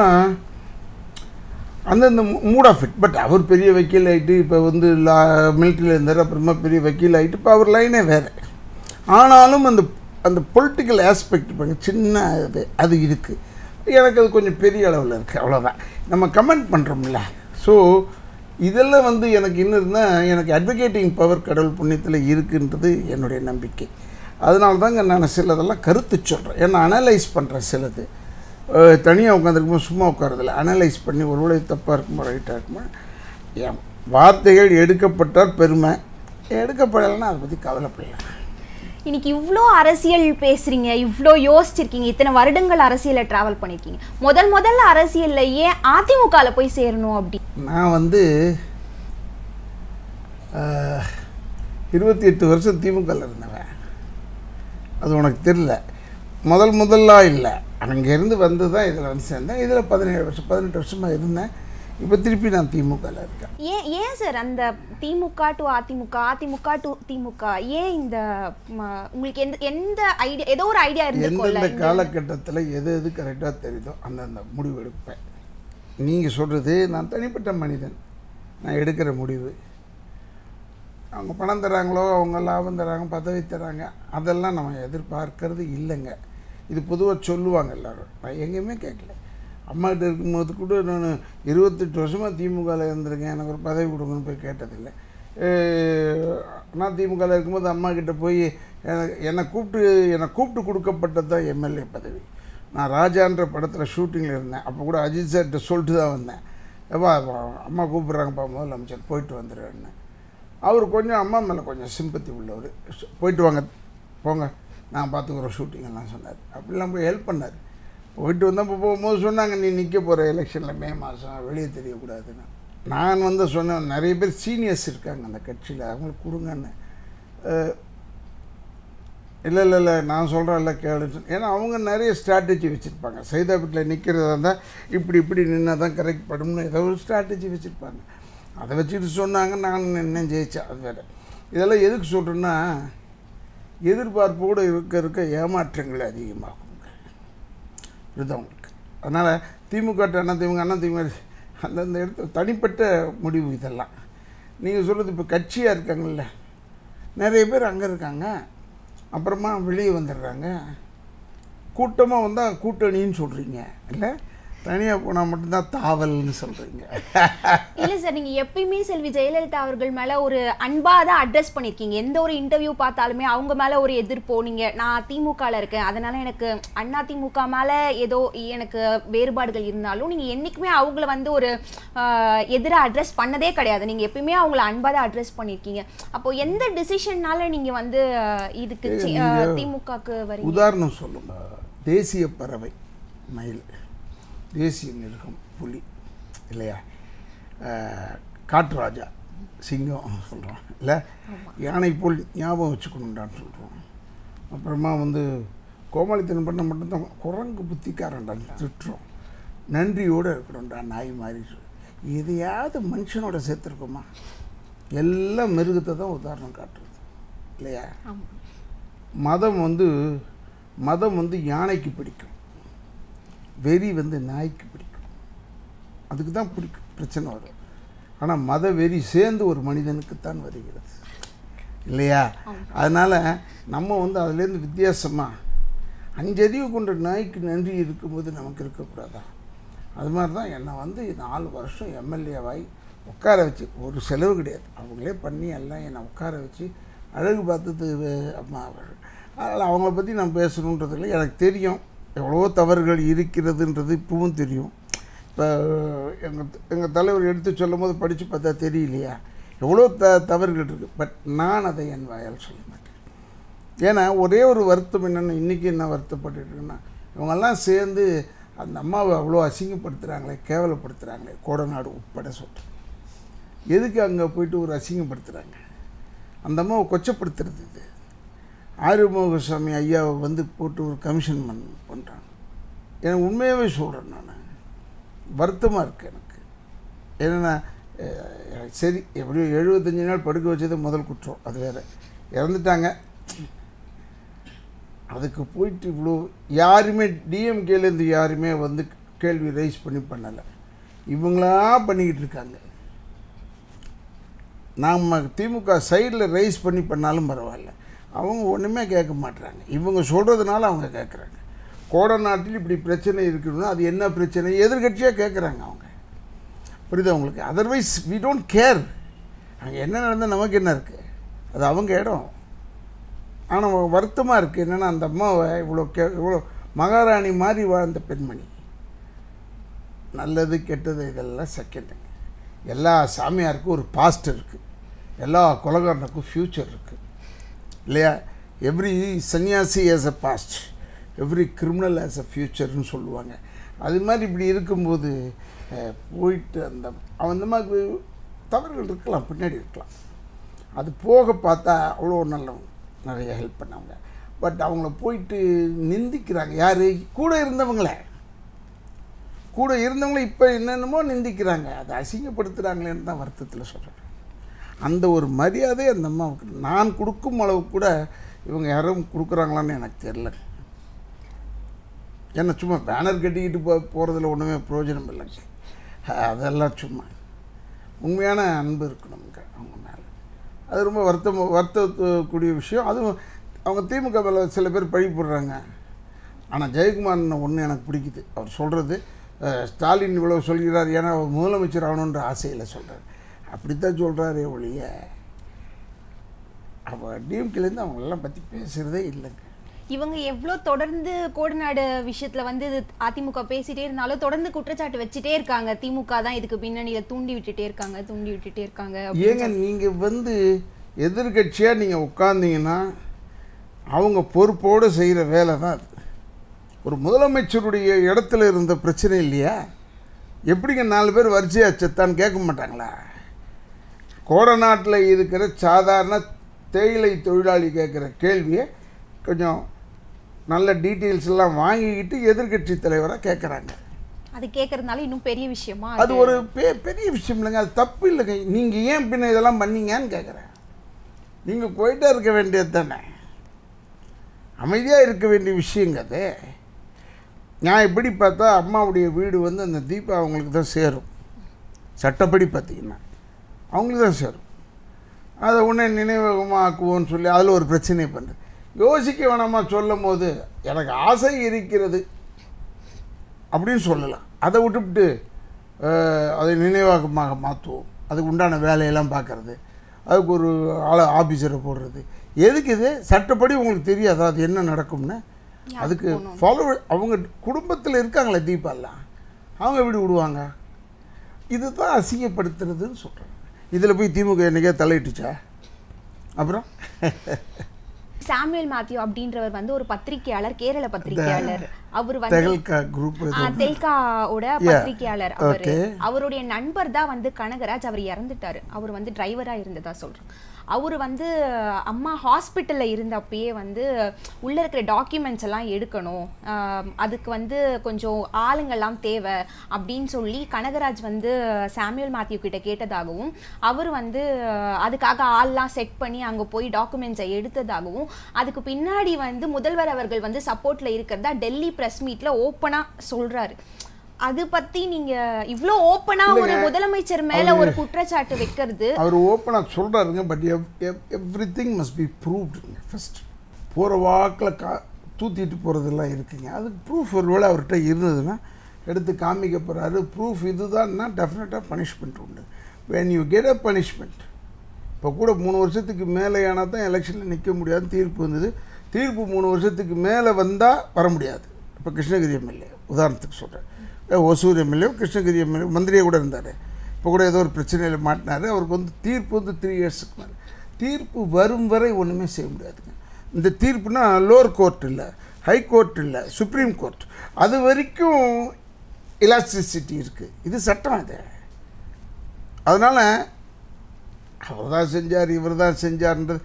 அந்தந்த மூட் ஆஃப் இட் பட் அவர் பெரிய வக்கீல் ஆகிட்டு இப்போ வந்து லா மிலிட்ரியில் இருந்தார் அப்புறமா பெரிய வக்கீல் ஆகிட்டு இப்போ அவர் லைனே வேறு ஆனாலும் அந்த அந்த பொலிட்டிக்கல் ஆஸ்பெக்ட் பாருங்க சின்ன இது அது இருக்குது எனக்கு அது கொஞ்சம் பெரிய அளவில் இருக்குது அவ்வளோதான் நம்ம கமெண்ட் பண்ணுறோம்ல ஸோ இதெல்லாம் வந்து எனக்கு இன்னும் இருந்தால் எனக்கு அட்வொகேட்டிங் பவர் கடவுள் புண்ணியத்தில் இருக்குன்றது என்னுடைய நம்பிக்கை அதனால தாங்க நான் சிலதெல்லாம் கருத்து சொல்கிறேன் ஏன்னா அனலைஸ் பண்ணுறேன் சிலது தனியாக உட்காந்துருக்கும்போது சும்மா உட்காரதில்ல அனலைஸ் பண்ணி ஒருவேளை தப்பாக இருக்குமோ ரைட்டாக இருக்குமோ என் வார்த்தைகள் எடுக்கப்பட்டால் பெருமை எடுக்கப்படலைன்னா அதை பற்றி கவலைப்படல இன்னைக்கு இவ்வளோ அரசியல் பேசுறீங்க இவ்வளோ யோசிச்சிருக்கீங்க இத்தனை வருடங்கள் அரசியலை டிராவல் பண்ணிருக்கீங்க முதல் முதல்ல அரசியல்ல ஏன் அதிமுகல போய் சேரணும் அப்படி நான் வந்து இருபத்தி எட்டு வருஷம் திமுகவில் இருந்தவன் அது உனக்கு தெரியல முதல் முதல்ல இல்லை அங்கேருந்து வந்து தான் இதில் வந்து சேர்ந்தேன் இதில் பதினேழு வருஷம் பதினெட்டு வருஷமாக இருந்தேன் இப்போ திருப்பி நான் திமுகவில் இருக்கேன் ஏன் ஏன் சார் அந்த திமுக டு அதிமுக அதிமுக டு திமுக ஏன் இந்த ம, உங்களுக்கு எந்த எந்த ஐடியா ஏதோ ஒரு ஐடியா இருந்திருக்கும்ல எந்தெந்த காலகட்டத்தில் எது எது கரெக்டாக தெரியுதோ அந்தந்த முடிவு எடுப்பேன் நீங்கள் சொல்கிறது நான் தனிப்பட்ட மனிதன் நான் எடுக்கிற முடிவு அவங்க பணம் தராங்களோ அவங்க லாபம் தராங்க பதவி தராங்க அதெல்லாம் நம்ம எதிர்பார்க்கறது இல்லைங்க இது பொதுவாக சொல்லுவாங்க எல்லாரும் நான் எங்கேயுமே கேட்கல அம்மாகிட்ட இருக்கும்போது கூட நான் இருபத்தெட்டு வருஷமாக திமுகவில் இருந்திருக்கேன் எனக்கு ஒரு பதவி கொடுங்கன்னு போய் கேட்டதில்லை அஹ் நான் திமுகவில் இருக்கும்போது அம்மா கிட்ட போய் எனக்கு என்னை கூப்பிட்டு என்னை கூப்பிட்டு கொடுக்கப்பட்டது தான் எம்எல்ஏ பதவி நான் ராஜான்ற படத்தில் ஷூட்டிங்கில் இருந்தேன் அப்போ கூட அஜித் சார்கிட்ட சொல்லிட்டு தான் வந்தேன் எப்பா அம்மா கூப்பிட்றாங்கப்பா முதலமைச்சர் போயிட்டு வந்துடுறேன்னு அவர் கொஞ்சம் அம்மா மேலே கொஞ்சம் சிம்பத்தி உள்ளவர் போயிட்டு வாங்க போங்க நான் பார்த்துக்குறோம் ஷூட்டிங் எல்லாம் சொன்னார் அப்படிலாம் போய் ஹெல்ப் பண்ணார் போயிட்டு வந்தப்போ போகும்போது சொன்னாங்க நீ நிற்க போகிற எலெக்ஷனில் மே மாதம் வெளியே தெரியக்கூடாதுன்னு நான் வந்து சொன்னேன் நிறைய பேர் சீனியர்ஸ் இருக்காங்க அந்த கட்சியில் அவங்களுக்கு கொடுங்கன்னு அஹ், இல்லை இல்லை இல்லை நான் சொல்கிறேன்ல கேளுன்னு சொன்னேன். ஏன்னா அவங்க நிறைய ஸ்ட்ராட்டஜி வச்சுருப்பாங்க சைதாபேட்டில் நிற்கிறதா இருந்தால் இப்படி இப்படி நின்னா தான் கரெக்ட் படும்னு ஏதோ ஒரு ஸ்ட்ராட்டஜி வச்சுருப்பாங்க அதை வச்சுட்டு சொன்னாங்க நான் நின்று ஜெயித்தேன் அது வேறு இதெல்லாம் எதுக்கு சொல்கிறேன்னா எதிர்பார்ப்போடு இருக்க இருக்க ஏமாற்றங்கள் அதிகமாகுங்க இதுதான் உங்களுக்கு அதனால் திமுக டு அண்ணா திமுக அண்ணா திமுக அந்தந்த இடத்துல தனிப்பட்ட முடிவு இதெல்லாம் நீங்கள் சொல்கிறது இப்போ கட்சியாக இருக்காங்கல்ல நிறைய பேர் அங்கே இருக்காங்க அப்புறமா வெளியே வந்துடுறாங்க கூட்டமாக வந்தால் கூட்டணின்னு சொல்கிறீங்க இல்லை தனியாக போனால் மட்டும்தான் தாவல்னு சொல்கிறீங்க இல்ல சார் நீங்க எப்பயுமே செல்வி ஜெயலலிதா அவர்கள் மேல ஒரு அன்பா தான் அட்ரஸ் பண்ணிருக்கீங்க எந்த ஒரு இன்டர்வியூ பார்த்தாலுமே அவங்க மேல ஒரு எதிர்ப்போ நீங்க நான் திமுகல இருக்கேன் அதனால எனக்கு அண்ணா திமுக மேல ஏதோ எனக்கு வேறுபாடுகள் இருந்தாலும் நீங்க என்னைக்குமே அவங்கள வந்து ஒரு ஆஹ், எதிரா அட்ரஸ் பண்ணதே கிடையாது நீங்க எப்பயுமே அவங்கள அன்பா தான் அட்ரஸ் பண்ணிருக்கீங்க அப்போ எந்த டிசிஷன்னால நீங்க வந்து ஆஹ், இதுக்கு சி- ஆஹ், திமுகக்கு வரீங்க உதாரணம் சொல்லுங்க தேசிய பறவை மயில் தேசிய மிருகம் புலி இல்லையா அஹ், காட்டுராஜா சிங்கம் சொல்கிறோம் இல்லை யானை போல் ஞாபகம் வச்சுக்கணுண்டான்னு சொல்கிறோம் அப்புறமா வந்து கோமாளித்தனம் பண்ண மட்டும்தான் குரங்கு புத்திக்காரன்டான்னு திட்டுறோம் நன்றியோடு இருக்கணும்டா நாய் மாதிரி எதையாவது மனுஷனோட சேர்த்துருக்கோமா எல்லாம் மிருகத்தை தான் உதாரணம் காட்டுறது இல்லையா ஆமா மதம் வந்து மதம் வந்து யானைக்கு பிடிக்கும் வெறி வந்து நாய்க்கு பிடிக்கும் அதுக்கு தான் பிடி பிரச்சனை வரும் ஆனால் மத வெறி சேர்ந்து ஒரு மனிதனுக்குத்தான் வருகிறது இல்லையா அதனால் நம்ம வந்து அதுலேருந்து வித்தியாசமாக அஞ்சறிவு கொண்ட நாய்க்கு நன்றி இருக்கும்போது நமக்கு இருக்கக்கூடாதா அது மாதிரி தான் என்னை வந்து நாலு வருஷம் எம்எல்ஏவாகி உட்கார வச்சு ஒரு செலவு கிடையாது அவங்களே பண்ணி எல்லாம் என்னை உட்கார வச்சு அழகு பார்த்தது வே- அம்மா அவர்கள் அதனால் அவங்கள பற்றி நான் பேசணுன்றது இல்லை எனக்கு தெரியும் எவ்வளோ தவறுகள் இருக்கிறதுன்றது இப்பவும் தெரியும் இப்போ எங்கள் எங்கள் தலைவர் எடுத்து சொல்லும் போது படித்து பார்த்தா தெரியலையா எவ்வளோ த தவறுகள் இருக்குது பட் நான் அதை என் வாயால் சொல்ல மாட்டேன் ஏன்னா ஒரே ஒரு வருத்தம் என்னென்னு இன்றைக்கி என்ன வருத்தப்பட்டுட்டு இருக்குன்னா இவங்கெல்லாம் சேர்ந்து அந்த அம்மாவை அவ்வளோ அசிங்கப்படுத்துகிறாங்களே கேவலப்படுத்துகிறாங்களே கோடநாடு உட்பட சொல்கிறேன் எதுக்கு அங்கே போயிட்டு ஒரு அசிங்கப்படுத்துகிறாங்க அந்த அம்மாவை கொச்சப்படுத்துறது இது ஆறுமுகசாமி ஐயாவை வந்து போட்டு ஒரு கமிஷன் பண் பண்ணுறாங்க எனக்கு உண்மையாகவே சொல்கிறேன் நான் வருத்தமாக இருக்குது எனக்கு என்னென்னா எனக்கு சரி எப்படியோ எழுபத்தஞ்சு நாள் படுக்க வச்சது முதல் குற்றம் அது வேறு இறந்துட்டாங்க அதுக்கு போயிட்டு இவ்வளோ யாருமே டிஎம்கேலேருந்து யாருமே வந்து கேள்வி ரைஸ் பண்ணி பண்ணலை இவங்களா பண்ணிக்கிட்டு இருக்காங்க நாம் திமுக சைடில் ரைஸ் பண்ணி பண்ணாலும் பரவாயில்ல அவங்க ஒன்றுமே கேட்க மாட்றாங்க இவங்க சொல்கிறதுனால அவங்க கேட்குறாங்க கோட நாட்டில் இப்படி பிரச்சனை இருக்குன்னா அது என்ன பிரச்சனை எதிர்கட்சியாக கேட்குறாங்க அவங்க புரியுதா உங்களுக்கு அதர்வைஸ் வி டோன்ட் கேர் அங்கே என்ன நடந்தால் நமக்கு என்ன இருக்குது அது அவங்க இடம் ஆனால் வருத்தமாக இருக்குது என்னென்னா அந்த அம்மாவை இவ்வளோ கே இவ்வளோ மகாராணி மாதிரி வாழ்ந்த பெண்மணி நல்லது கெட்டது இதெல்லாம் செகண்டுங்க எல்லா சாமியாருக்கும் ஒரு பாஸ்ட் இருக்குது எல்லா கொலகாரனுக்கும் ஃப்யூச்சர் இருக்குது இல்லையா every sanyasi has a past every criminal has a ஃப்யூச்சர்னு சொல்லுவாங்க அது மாதிரி இப்படி இருக்கும்போது அஹ், போயிட்டு அந்த அவன் இந்த மாதிரி தவறுகள் இருக்கலாம் பின்னாடி இருக்கலாம் அது போக பார்த்தா அவ்வளோ நல்லவங்க நிறைய ஹெல்ப் பண்ணவங்க பட் அவங்கள போயிட்டு நிந்திக்கிறாங்க யார் கூட இருந்தவங்களே கூட இருந்தவங்கள இப்போ என்னென்னமோ நிந்திக்கிறாங்க அதை அசிங்கப்படுத்துகிறாங்களேன்னு தான் வருத்தத்தில் சொல்கிறேன் அந்த ஒரு மரியாதை அந்த அம்மாவுக்கு நான் கொடுக்கும் அளவுக்கு கூட இவங்க யாரும் கொடுக்குறாங்களான்னு எனக்கு தெரில ஏன்னா சும்மா பேனர் கட்டிக்கிட்டு போ போகிறதுல ஒன்றுமே பிரயோஜனம் இல்லைங்க அதெல்லாம் சும்மா உண்மையான அன்பு இருக்கணுங்க அவங்க மேலே அது ரொம்ப வருத்தம் வருத்தக்கூடிய விஷயம் அதுவும் அவங்க திமுக மேலே சில பேர் பழி போடுறாங்க ஆனால் ஜெயக்குமார் ஒன்று எனக்கு பிடிக்குது அவர் சொல்கிறது ஸ்டாலின் இவ்வளோ சொல்கிறார் ஏன்னா அவர் முதலமைச்சர் ஆகணுன்ற ஆசையில் சொல்கிறார் அப்படித்தான் சொல்கிறாரே ஒழிய அவள் டிஎம்கேலேருந்து அவங்களெல்லாம் பற்றி பேசுகிறதே இல்லைங்க இவங்க எவ்வளோ தொடர்ந்து கோடநாடு விஷயத்துல வந்து இது அதிமுக பேசிட்டே இருந்தாலும் தொடர்ந்து குற்றச்சாட்டு வச்சுட்டே இருக்காங்க திமுக தான் இதுக்கு பின்னணியில தூண்டி விட்டுட்டே இருக்காங்க தூண்டி விட்டுட்டே இருக்காங்க ஏங்க நீங்கள் வந்து எதிர்கட்சியாக நீங்கள் உட்கார்ந்தீங்கன்னா அவங்க பொறுப்போடு செய்கிற வேலை தான் அது ஒரு முதலமைச்சருடைய இடத்துல இருந்த பிரச்சனை இல்லையா எப்படிங்க நாலு பேர் வரிசையாக செத்தான்னு கேட்க மாட்டாங்களா கோடநாட்டில் இருக்கிற சாதாரண தேயிலை தொழிலாளி கேட்குற கேள்வியை கொஞ்சம் நல்ல டீட்டெயில்ஸ் எல்லாம் வாங்கிக்கிட்டு எதிர்க்கட்சி தலைவராக கேட்குறாங்க அது கேட்கறதுனால இன்னும் பெரிய விஷயமா அது ஒரு பெ பெரிய விஷயம் இல்லைங்க அது தப்பு இல்லைங்க நீங்கள் ஏன் பின்ன இதெல்லாம் பண்ணீங்கன்னு கேட்குறேன் நீங்கள் போயிட்டே இருக்க வேண்டியது தானே அமைதியாக இருக்க வேண்டிய விஷயங்க அது நான் எப்படி பார்த்தா அம்மாவுடைய வீடு வந்து அந்த தீபா அவங்களுக்கு தான் சேரும் சட்டப்படி பார்த்தீங்கன்னா அவங்களுக்கு தான் சேரும் அதை உடனே நினைவகமாக ஆக்குவோன்னு சொல்லி அதில் ஒரு பிரச்சனை பண்ணுறது யோசிக்க வேணாமா சொல்லும் போது எனக்கு ஆசை இருக்கிறது அப்படின்னு சொல்லலாம் அதை விட்டுவிட்டு அஹ், அதை நினைவாகமாக மாற்றுவோம் அதுக்கு உண்டான வேலையெல்லாம் பார்க்கறது அதுக்கு ஒரு ஆளை ஆஃபீஸரை போடுறது எதுக்கு இது சட்டப்படி உங்களுக்கு தெரியாதா அது என்ன நடக்கும்னு அதுக்கு ஃபாலோ அவங்க குடும்பத்தில் இருக்காங்களே தீபாலாம் அவங்க எப்படி விடுவாங்க இதுதான் அசிங்கப்படுத்துறதுன்னு சொல்கிறாங்க இதில் போய் திமுக என்னைக்கே தலையிட்டுச்சா அப்புறம் சாமுவேல் மாத்யூ அப்படின்றவர் வந்து ஒரு பத்திரிக்கையாளர் கேரள பத்திரிக்கையாளர் அவர் வந்து தெகல்கா குரூப் ஆ, தெல்காவோட பத்திரிக்கையாளர் அவரு okay. அவருடைய நண்பர் தான் வந்து கனகராஜ் அவர் இறந்துட்டாரு அவர் வந்து டிரைவரா இருந்ததா சொல்றோம் அவர் வந்து அம்மா ஹாஸ்பிட்டல்ல இருந்தப்பயே வந்து உள்ள இருக்கிற டாக்குமெண்ட்ஸ் எல்லாம் எடுக்கணும் ஆம், அதுக்கு வந்து கொஞ்சம் ஆளுங்கெல்லாம் தேவை அப்படின்னு சொல்லி கனகராஜ் வந்து சாமுவேல் மாத்யூ கிட்ட கேட்டதாகவும் அவர் வந்து அதுக்காக ஆள்லாம் செட் பண்ணி அங்க போய் டாக்குமெண்ட்ஸை எடுத்ததாகவும் அதுக்கு பின்னாடி வந்து முதல்வர் அவர்கள் வந்து சப்போர்ட்ல இருக்கிறதா டெல்லி பிரஸ் மீட்ல ஓப்பனா சொல்றாரு அது பத்தி நீங்க இவ்ளோ ஓப்பனா ஒரு இல்லைங்க. முதலமைச்சர் மேல அவரு- ஒரு குற்றச்சாட்டு வைக்கிறது அவர் ஓப்பனாக சொல்கிறாருங்க பட் எவ் எவ்ரி திங் மஸ்ட் பி ப்ரூவ்டுங்க ஃபஸ்ட் போகிற வாக்கில் கா தூத்திட்டு போகிறதெல்லாம் இருக்குங்க அதுக்கு ப்ரூஃப் ஒருவேளை அவர்கிட்ட இருந்ததுன்னா எடுத்து காமிக்க போகிறாரு ப்ரூஃப் இதுதான்னா டெஃபினட்டாக பனிஷ்மெண்ட் உண்டு when you get a punishment இப்போ கூட மூணு வருஷத்துக்கு மேலே ஆனால் தான் எலெக்ஷனில் நிற்க முடியாது தீர்ப்பு வந்தது தீர்ப்பு மூணு வருஷத்துக்கு மேலே வந்தால் வர முடியாது இப்போ கிருஷ்ணகிரி எம்எல்ஏ உதாரணத்துக்கு சொல்கிறேன் ஒசூர் எம்எல்ஏ கிருஷ்ணகிரி எம்எல்ஏ மந்திரியாக கூட இருந்தார் இப்போ கூட ஏதோ ஒரு பிரச்சனையில் மாட்டினார் அவருக்கு வந்து தீர்ப்பு வந்து த்ரீ இயர்ஸுக்கு மேலே தீர்ப்பு வரும் வரை ஒன்றுமே செய்ய முடியாதுங்க இந்த தீர்ப்புனா லோவர் கோர்ட் இல்லை ஹை கோர்ட் இல்லை சுப்ரீம் கோர்ட் அது வரைக்கும் எலாஸ்டிசிட்டி இருக்குது இது சட்டம் இது அதனால் அவர் தான் செஞ்சார் இவர் தான் செஞ்சார்ன்றது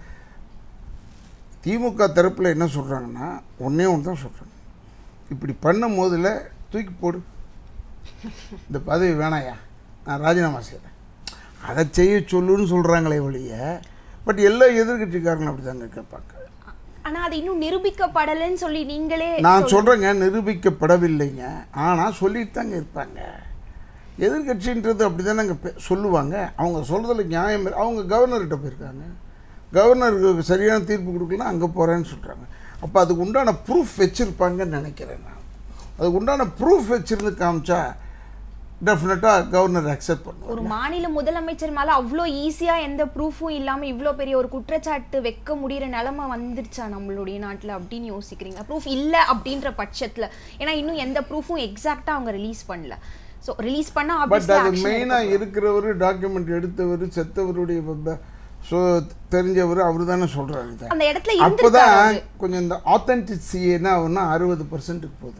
திமுக தரப்பில் என்ன சொல்கிறாங்கன்னா ஒன்றே ஒன்று தான் சொல்கிறாங்க இப்படி பண்ணும் போதில் தூக்கி போடு இந்த பதவி வேணாயா நான் ராஜினாமா செய்கிறேன் அதை செய்ய சொல்லுன்னு சொல்கிறாங்களே ஒழிய பட் எல்லா எதிர்கட்சிக்காரங்களும் அப்படி தாங்க கேட்பாங்க ஆனா அது இன்னும் நிரூபிக்கப்படலைன்னு சொல்லி நீங்களே நான் சொல்கிறேங்க நிரூபிக்கப்படவில்லைங்க ஆனால் சொல்லிட்டு தாங்க இருப்பாங்க எதிர்கட்சின்றது அப்படி தானே சொல்லுவாங்க அவங்க சொல்கிறதுல நியாயம் இரு- அவங்க கவர்னர்கிட்ட போயிருக்காங்க கவர்னருக்கு சரியான தீர்ப்பு கொடுக்கலாம் அங்கே போகிறேன்னு சொல்கிறாங்க அப்போ அதுக்கு உண்டான ப்ரூஃப் வச்சுருப்பாங்கன்னு நினைக்கிறேன் நான் அதுக்கு உண்டான ப்ரூஃப் வச்சுருந்து காமிச்சா டெஃபினட்டாக கவர்னர் அக்செப்ட் பண்ணுவாங்க ஒரு மாநில முதலமைச்சர் மேல அவ்வளோ ஈஸியா எந்த ப்ரூஃபும் இல்லாம இவ்ளோ பெரிய ஒரு குற்றச்சாட்டு வைக்க முடியற நிலைமை வந்துருச்சா நம்மளுடைய நாட்டுல அப்படின்னு யோசிக்கிறீங்க ப்ரூஃப் இல்ல அப்படின்ற பட்சத்துல ஏன்னா இன்னும் எந்த ப்ரூஃபும் எக்ஸாக்ட்டா அவங்க ரிலீஸ் பண்ணல சோ ரிலீஸ் பண்ணா பட் obviously அது action மெயினாக எடுக்கப்படும். இருக்கிறவர் டாக்குமெண்ட் எடுத்தவர் செத்தவருடைய ஸோ தெரிஞ்சவர் அவர் தானே சொல்கிறாரு இதை அந்த இடத்துல அப்போதான் இருந்திருக்காரு கொஞ்சம் இந்த ஆத்தென்டிசி என்ன ஆகும்னா அறுபது பர்சன்ட்டுக்கு போகுது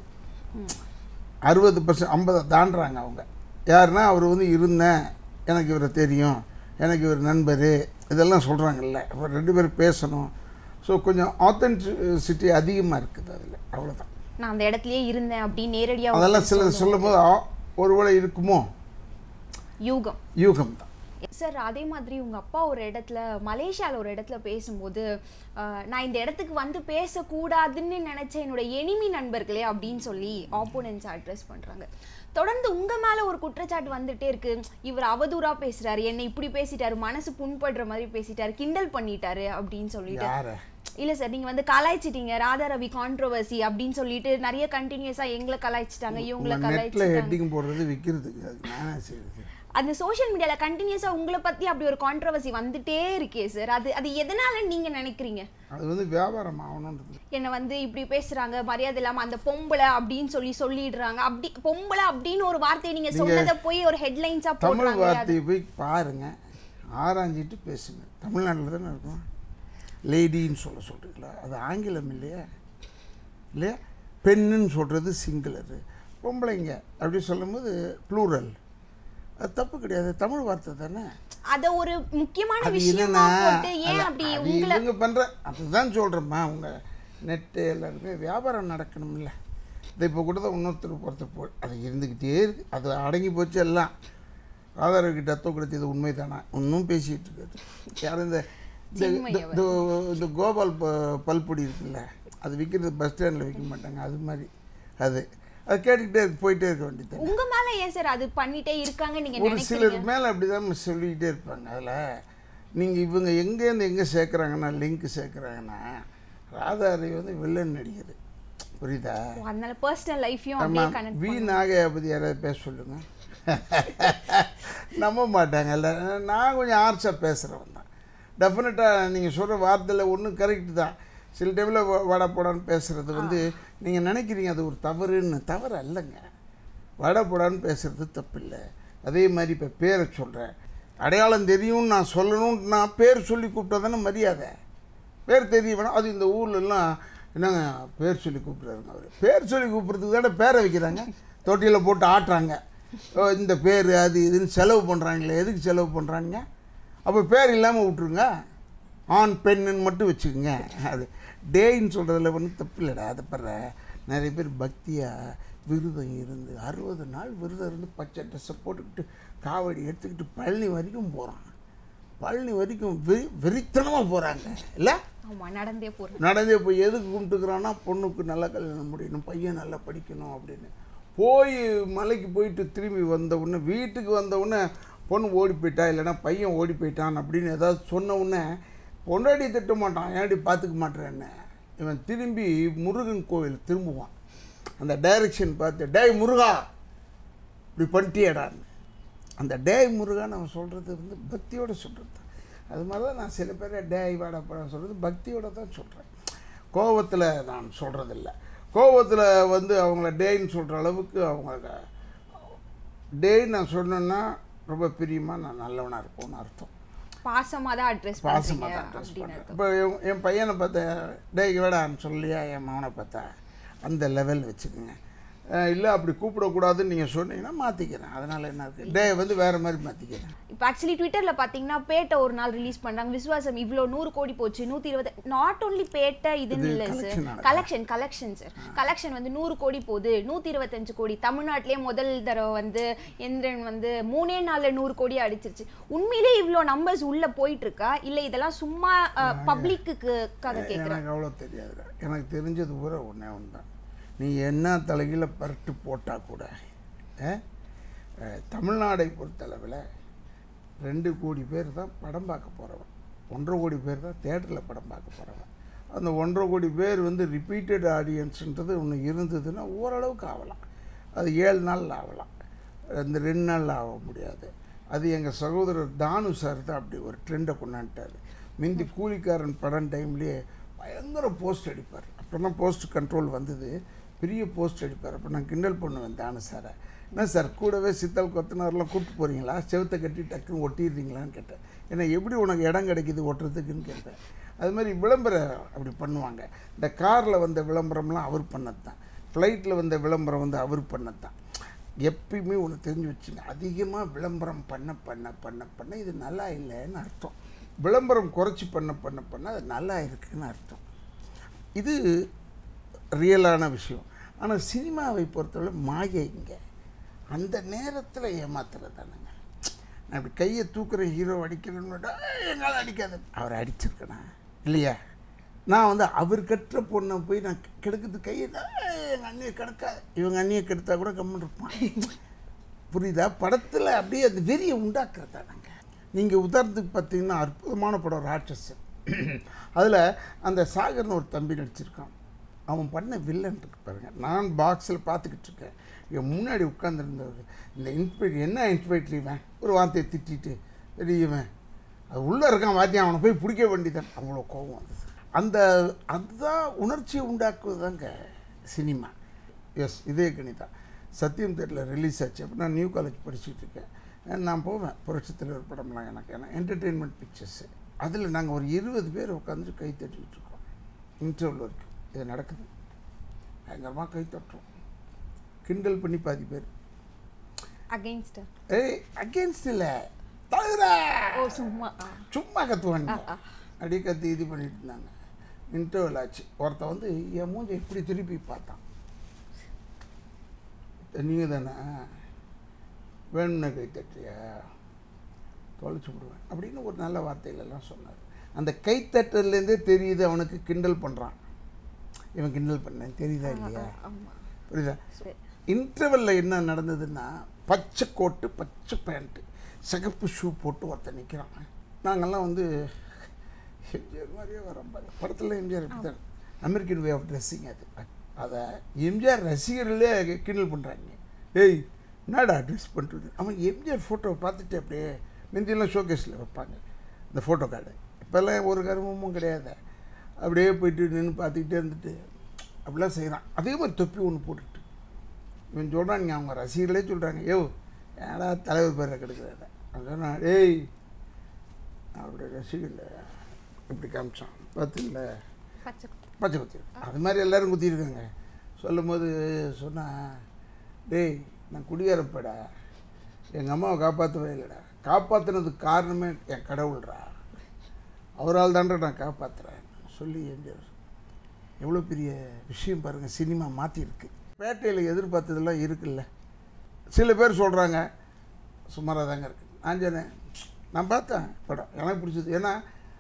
அறுபது பர்சன்ட் ஐம்பதை தாண்டுறாங்க அவங்க யாருன்னா அவர் வந்து இருந்தேன் எனக்கு இவரை தெரியும் எனக்கு இவர் நண்பர் இதெல்லாம் சொல்கிறாங்கல்ல அப்போ ரெண்டு பேரும் பேசணும் ஸோ கொஞ்சம் ஆத்தென்டிசிட்டி அதிகமாக இருக்குது அதில் அவ்வளோதான் நான் அந்த இடத்துலயே இருந்தேன் அப்படின்னு நேரடியா அதெல்லாம் சில சொல்லும் போது ஆ, ஒருவேளை இருக்குமோ யூகம் யூகம் தான் சார் அதே மாதிரி உங்க அப்பா ஒரு இடத்துல மலேசியால ஒரு இடத்துல பேசும்போது அஹ், நான் இந்த இடத்துக்கு வந்து பேசக்கூடாதுன்னு நினைச்ச என்னோட எனிமி நண்பர்களே அப்படின்னு சொல்லி ஆப்போனன்ஸ் அட்ரஸ் பண்றாங்க தொடர்ந்து உங்க மேல ஒரு குற்றச்சாட்டு வந்துட்டே இருக்கு இவர் அவதூறா பேசுறாரு என்னை இப்படி பேசிட்டாரு மனசு புண்படுற மாதிரி பேசிட்டாரு கிண்டல் பண்ணிட்டாரு அப்படின்னு சொல்லிட்டு யாரை இல்ல சார் நீங்க வந்து கலாய்ச்சிட்டீங்க ராதா ரவி கான்ட்ரோவர்சி அப்படின்னு சொல்லிட்டு நிறைய கண்டினியூஸா எங்களை கலாய்ச்சிட்டாங்க இவங்களை நெட்டில் கலாய்ச்சிட்டாங்க ஹெட்டிங் போடுறது விற்கிறதுக்கு அது நானே செய்யுது அந்த சோஷியல் மீடியால கண்டினியூஸா உங்களை பத்தி அப்படி ஒரு கான்ட்ரவர்சி வந்துட்டே இருக்கே சார் அது அது எதனால நீங்க நினைக்கிறீங்க அது வந்து வியாபாரம் ஆகணுன்றது என்ன வந்து இப்படி பேசுறாங்க மரியாதை இல்லாம அந்த பொம்பளை அப்படின்னு சொல்லி சொல்லிடுறாங்க அப்படி பொம்பளை அப்படின்னு ஒரு வார்த்தையை நீங்க சொன்னதை போய் ஒரு ஹெட்லைன்ஸா தமிழ் போடுறாங்க அது- வார்த்தையை போய் பாருங்க ஆராய்ஞ்சிட்டு பேசுங்க தமிழ்நாட்டில் தானே இருக்கும் லேடின்னு சொல்ல சொல்கிறீங்களா அது ஆங்கிலம் இல்லையா இல்லையா பெண்ணுன்னு சொல்கிறது சிங்குலரு பொம்பளைங்க அப்படி சொல்லும்போது ப்ளூரல் அது தப்பு கிடையாது தமிழ் வார்த்தை தானே அத ஒரு முக்கியமான அது விஷயமா என்னன்னா போட்டு ஏன் அது- அப்படி அது உங்களை இவங்க பண்ற அதுதான் சொல்கிறேம்மா உங்க நெட்டு எல்லாருமே வியாபாரம் நடக்கணும்ல இந்த இப்போ கூட தான் இன்னொருத்தர் பொறுத்த போ அது இருந்துக்கிட்டே இருக்கு அது அடங்கி போச்சு எல்லாம் ராதாரவிக்கு டத்தம் கொடுத்தது உண்மை தானா இன்னும் பேசிகிட்டு இருக்காரு யாரும் இந்த இந்த- சின்மயி இந்த- இந்த- இந்த கோபால் ப- பல்பொடி இருக்குல்ல அது விற்கிறது பஸ் ஸ்டாண்டில் விற்க மாட்டாங்க அது மாதிரி அது அது கேட்டுக்கிட்டே இருக்கு, போயிட்டே இருக்க வேண்டியது உங்க மேல ஏன் சார் அது பண்ணிட்டே இருக்காங்க நீங்க ஒரு சிலர் நினைக்கிறீங்க மேலே அப்படி தான் சொல்லிக்கிட்டே இருப்பாங்க அதில் நீங்கள் இவங்க எங்கேருந்து எங்கே சேர்க்குறாங்கன்னா லிங்க் சேர்க்குறாங்கன்னா ராதாரி வந்து வில்லன் நடிகர் புரியுதா ஓ, அதனால பர்சனல் லைஃபையும் அப்படியே ஆமாம் கனெக்ட் வி நாகையை பற்றி யாராவது பேச சொல்லுங்க நம்ப மாட்டாங்கல்ல நான் கொஞ்சம் ஆர்ட்ஸாக பேசுகிறவன் தான் டெஃபினட்டாக நீங்கள் சொல்கிற வார்த்தையில் ஒன்றும் கரெக்டு தான் சில டைமில் வடை போடான்னு பேசுகிறது வந்து நீங்கள் நினைக்கிறீங்க அது ஒரு தவறுன்னு தவறு அல்லங்க வடை போடான்னு பேசுகிறது தப்பில்லை அதே மாதிரி இப்போ பேரை சொல்கிறேன் அடையாளம் தெரியும்னு நான் சொல்லணும்னு நான் பேர் சொல்லி கூப்பிட்டா தானே மரியாதை பேர் தெரிய வேணாம் அது இந்த ஊர்லெல்லாம் என்னங்க பேர் சொல்லி கூப்பிட்றாருங்க அவர் பேர் சொல்லி கூப்பிட்றதுக்கு தானே பேரை வைக்கிறாங்க தொட்டியில் போட்டு ஆட்டுறாங்க ஓ, இந்த பேர் அது இதுன்னு செலவு பண்ணுறாங்களே எதுக்கு செலவு பண்ணுறாங்க அப்போ பேர் இல்லாமல் விட்ருங்க ஆண் பெண்ணுன்னு மட்டும் வச்சுக்கோங்க அது டேன்னு சொல்கிறதுல ஒன்றும் தப்பு இல்லைடா அதை படுற நிறைய பேர் பக்தியாக விரதம் இருந்து அறுபது நாள் விரதம் இருந்து பச்சை ட்ரெஸ்ஸை போட்டுக்கிட்டு காவடி எடுத்துக்கிட்டு பழனி வரைக்கும் போகிறான் பழனி வரைக்கும் வெறி வெறித்தனமாக போகிறாங்க இல்லை ஆமா நடந்தே போறேன் நடந்தே போய் எதுக்கு கும்பிட்டுக்கிறான்னா பொண்ணுக்கு நல்லா கல்யாணம் முடியணும் பையன் நல்லா படிக்கணும் அப்படின்னு போய் மலைக்கு போயிட்டு திரும்பி வந்த உடனே வீட்டுக்கு வந்த உடனே பொண்ணு ஓடி போயிட்டா இல்லைன்னா பையன் ஓடி போயிட்டான் அப்படின்னு ஏதாவது சொன்ன உடனே பொண்டாடி திட்ட மாட்டான் ஏன்டி பார்த்துக்க மாட்டேன்னு இவன் திரும்பி முருகன் கோவில் திரும்புவான் அந்த டைரக்ஷன் பார்த்து டேய் முருகா இப்படி பண்ணிட்டியடான்னு அந்த டேய் முருகான்னு அவன் சொல்கிறது வந்து பக்தியோட சொல்கிறது அது மாதிரி தான் நான் சில பேரை டேய் வாடா படம் சொல்கிறது பக்தியோட தான் சொல்கிறேன் கோவத்தில் நான் சொல்கிறதில்ல கோவத்தில் வந்து அவங்கள டேன்னு சொல்கிற அளவுக்கு அவங்க டேய் நான் சொன்னேன்னா ரொம்ப பிரியமாக நான் நல்லவனாக இருப்போம்னு அர்த்தம் பாசமா தான் அட்ரஸ் பாசமாக பண்றீங்க தான் ட்ரெஸ் அப்படின்னு பண்ணுறேன் இப்போ என் என் பையனை பார்த்தா டேய் வேடான்னு சொல்லியா என் மகனை பார்த்தா அந்த லெவல் வச்சுக்கோங்க இல்லை அப்படி கூப்பிடக்கூடாதுன்னு நீங்கள் சொன்னீங்கன்னா மாற்றிக்கிறேன் அதனால் என்ன இருக்குது டே வந்து வேறு மாதிரி மாற்றிக்கிறேன் இப்போ ஆக்சுவலி ட்விட்டர்ல பாத்தீங்கன்னா பேட்டை ஒரு நாள் ரிலீஸ் பண்ணாங்க விசுவாசம் இவ்ளோ நூறு கோடி போச்சு நூத்தி இருபது நாட் only பேட்டை இதுன்னு இது இல்ல collection சார் நடக்குது. கலெக்ஷன் கலெக்ஷன் சார் கலெக்ஷன் வந்து நூறு கோடி போகுது நூத்தி இருபத்தஞ்சு கோடி தமிழ்நாட்டிலே முதல் தடவை வந்து எந்திரன் வந்து மூணே நாள்ல நூறு கோடி அடிச்சிருச்சு உண்மையிலே இவ்ளோ நம்பர்ஸ் உள்ள போயிட்டு இருக்கா இல்ல இதெல்லாம் சும்மா பப்ளிக்கு கதை கேக்குறேன் எனக்கு அவ்வளோ தெரியாதுடா எனக்கு தெரிஞ்சது பூரா ஒன்றே ஒன்று தான் நீ என்ன தலைகீழ பரட்டு போட்டால் கூட அஹ், அஹ், தமிழ்நாடை பொறுத்தளவில் ரெண்டு கோடி பேர் தான் படம் பார்க்க போகிறவன் ஒன்றரை கோடி பேர் தான் தேட்டரில் படம் பார்க்க போகிறவன் அந்த ஒன்றரை கோடி பேர் வந்து ரிப்பீட்டட் ஆடியன்ஸுன்றது ஒன்று இருந்ததுன்னா ஓரளவுக்கு ஆகலாம் அது ஏழு நாளில் ஆகலாம் இந்த ரெண்டு நாளில் ஆக முடியாது அது எங்கள் சகோதரர் தானு சார் தான் அப்படி ஒரு ட்ரெண்டை கொண்டாண்டார் மிந்தி கூலிக்காரன் படம் டைம்லேயே பயங்கர போஸ்ட் அடிப்பார் அப்புறம் தான் போஸ்ட் கண்ட்ரோல் வந்தது பெரிய போஸ்ட் அடிப்பார் அப்போ நான் கிண்டல் பண்ணுவேன் தானு சாரை என்ன சார் கூடவே சித்தல் கொத்தனார்லாம் கூப்பிட்டு போகிறீங்களா செவத்தை கட்டி டக்குன்னு ஒட்டிடுறீங்களான்னு கேட்டேன் ஏன்னா எப்படி உனக்கு இடம் கிடைக்குது ஒட்டுறதுக்குன்னு கேட்டேன் அது மாதிரி விளம்பரம் அப்படி பண்ணுவாங்க இந்த காரில் வந்த விளம்பரம்லாம் அவர் பண்ணது தான் ஃப்ளைட்டில் வந்த விளம்பரம் வந்து அவர் பண்ணது தான் எப்பயுமே ஒன்று தெரிஞ்சு வச்சுங்க அதிகமாக விளம்பரம் பண்ண பண்ண பண்ண பண்ண இது நல்லா இல்லைன்னு அர்த்தம் விளம்பரம் குறைச்சி பண்ண பண்ண பண்ண அது நல்லா இருக்குன்னு அர்த்தம் இது ரியலான விஷயம் ஆனால் சினிமாவை பொறுத்தவரை மாயை இங்கே அந்த நேரத்தில் ஏமாத்துறது தானுங்க நான் இப்படி கையை தூக்குற ஹீரோ அடிக்கிறேன்னு என்னால் அடிக்காது அவரை அடிச்சிருக்கேனா இல்லையா நான் வந்து அவர் கட்டுற பொண்ணை போய் நான் கெடுக்கிறது கையை எங்கள் அண்ணியை கிடக்காது இவங்க அண்ணியை கெடுத்தா கூட கம்மன் இருப்பான் புரியுதா படத்தில் அப்படியே அந்த வெறியை உண்டாக்குறதா நாங்கள் நீங்கள் உதாரணத்துக்கு பார்த்தீங்கன்னா அற்புதமான படம் ராட்சசன் அதில் அந்த சாகர்னு ஒரு தம்பி நடிச்சிருக்கான் அவன் பண்ண வில்லன் இருக்கு பாருங்க நான் பாக்ஸில் பார்த்துக்கிட்டு இருக்கேன் இவன் முன்னாடி உட்காந்துருந்தவர் இந்த இன்ஸ்பெக்டர் என்ன இன்ஸ்பெக்டர் இவன் ஒரு வார்த்தையை திட்டிட்டு சரி இவன் அது உள்ளே இருக்கான் வாத்தியம் அவனை போய் பிடிக்க வேண்டியதான் அவ்வளோ கோபம் வந்தது அந்த அதுதான் உணர்ச்சியை உண்டாக்குவது தாங்க சினிமா எஸ் இதே கணிதா சத்தியம் தேட்டரில் ரிலீஸ் ஆச்சு அப்போ நான் நியூ காலேஜ் படிச்சுட்டு இருக்கேன் நான் போவேன் புரட்சி தலைவர் படம்லாம் எனக்கு ஏன்னா என்டர்டெயின்மெண்ட் பிக்சர்ஸு அதில் நாங்கள் ஒரு இருபது பேர் உட்காந்துட்டு கை தட்டிக்கிட்டு இருக்கோம் இன்டர்வல் வரைக்கும் இது நடக்குது பயங்கரமாக கை தட்டுறோம் கிண்டல் பண்ணி பாதி பேர் அகைன்ஸ்ட் ஏய் அகேன்ஸ்ட் இல்லை தகுதா ஓ சும்மா ஆ. சும்மா கத்துவாங்க அப்படியே கத்தி இது பண்ணிட்டு இருந்தாங்க இன்டர்வல் ஆச்சு ஒருத்தன் வந்து என் மூஞ்ச இப்படி திருப்பி பார்த்தான் நீங்கள் தானே வேணும்னா கை தட்டியா தொலைச்சி விடுவேன் அப்படின்னு ஒரு நல்ல வார்த்தையிலெல்லாம் சொன்னார் அந்த கைத்தட்டல்லேருந்தே தெரியுது அவனுக்கு கிண்டல் பண்ணுறான் இவன் கிண்டல் பண்ணேன் தெரியுதா இல்லையா ஆமா புரியுதா சரி. இன்டர்வலில் என்ன நடந்ததுன்னா பச்சை கோட்டு பச்சை பேண்ட்டு சிகப்பு ஷூ போட்டு ஒருத்தன் நிற்கிறான் நாங்கள்லாம் வந்து எம்ஜிஆர் மாதிரியே வரோம் பாரு படத்தில் எம்ஜிஆர் இப்படி தான் அமெரிக்கன் வே ஆஃப் ட்ரெஸ்ஸிங் அது அதை எம்ஜிஆர் ரசிகர்களே கிண்டல் பண்ணுறாங்க ஏய் என்னடா ட்ரெஸ் பண்ணுறது அவன் எம்ஜிஆர் ஃபோட்டோவை பார்த்துட்டு அப்படியே முந்தியெல்லாம் ஷோகேஸில் வைப்பாங்க இந்த ஃபோட்டோ கார்டு இப்போல்லாம் ஒரு கருமமும் கிடையாது அப்படியே போயிட்டு நின்று பார்த்துக்கிட்டே இருந்துட்டு அப்படிலாம் செய்கிறான் அதே மாதிரி தொப்பி ஒன்று போட்டுட்டு இவன் சொல்கிறாங்க அவங்க ரசிகர்களே சொல்கிறாங்க யோ ஏடா தலைவர் பேரை கெடுக்கிறாரு அவன் சொன்னான் டேய் அவருடைய ரசிகர்கள் இப்படி காமிச்சான் பார்த்தீங்களா பச்சை பச்சை குத்தி அது மாதிரி எல்லாரும் குத்திருக்காங்க சொல்லும் போது சொன்னா டேய் நான் குடியாரப்படா எங்கள் அம்மாவை காப்பாற்றவே இல்லைடா காப்பாற்றுனதுக்கு காரணமே என் கடவுள்டா அவரால் தான்டா நான் காப்பாற்றுறேன் சொல்லி எம்ஜிஆர் எவ்வளோ பெரிய விஷயம் பாருங்கள் சினிமா மாற்றிருக்கு பேட்டையில் எதிர்பார்த்ததெல்லாம் இருக்குல்ல சில பேர் சொல்கிறாங்க சுமாராக தாங்க இருக்குது நான் சொன்னேன் நான் பார்த்தேன் படம் எனக்கு பிடிச்சது ஏன்னா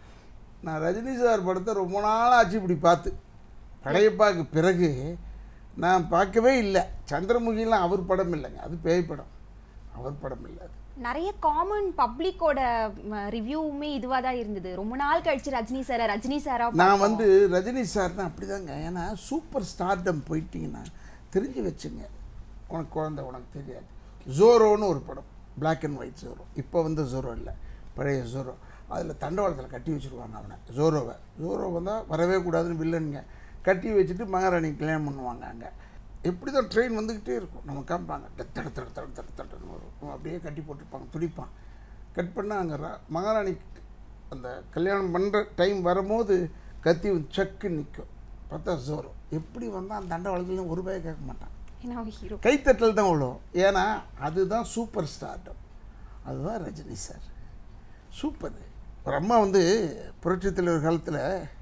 நான் ரஜினி சார் படத்தை ரொம்ப நாள் ஆச்சு இப்படி பார்த்து படையப்பாக்கு பிறகு நான் பார்க்கவே இல்லை சந்திரமுகிலாம் அவர் படம் இல்லைங்க அது பேய் படம் அவர் படம் இல்லை அது நிறைய காமன் பப்ளிக்கோட ரிவ்யூவுமே இதுவாக தான் இருந்தது ரொம்ப நாள் கழிச்சு ரஜினி சாரை ரஜினி சாரா நான் வந்து ரஜினி சார்னா அப்படிதாங்க ஏன்னா சூப்பர் ஸ்டார்டம் போயிட்டீங்கன்னா தெரிஞ்சு வச்சுங்க உனக்கு குழந்தை உனக்கு தெரியாது ஜோரோன்னு ஒரு படம் Black அண்ட் ஒயிட் ஜோரோ இப்போ வந்து ஜோரோ இல்லை பழைய ஜோரோ அதில் தண்டவாளத்தில் கட்டி வச்சுருவாங்க அவனை ஜோரோவை ஜோரோ வந்தால் வரவே கூடாதுன்னு வில்லனுங்க கட்டி வச்சுட்டு மகாராணி கல்யாணம் பண்ணுவாங்க அங்கே எப்படி தான் ட்ரெயின் வந்துக்கிட்டே இருக்கும் நம்ம காமிப்பாங்க டட் தட தட தட தட தடன்னு வரும் அப்படியே கட்டி போட்டிருப்பாங்க துடிப்பான் கட் பண்ணால் அங்கே மகாராணி அந்த கல்யாணம் பண்ணுற டைம் வரும்போது கத்தி வந்து சக்கு நிற்கும் பார்த்தா ஜோரோ எப்படி வந்தால் அந்த தண்டவாளத்துலேயும் ஒரு ரூபாய் கேட்க மாட்டான் ஏன்னா ஹீரோ கைத்தட்டல் தான் விழும் ஏன்னா அதுதான் சூப்பர் ஸ்டார்டம் அதுதான் ரஜினி சார் சூப்பர் ஒரு அம்மா வந்து புரட்சித் தலைவர் காலத்தில்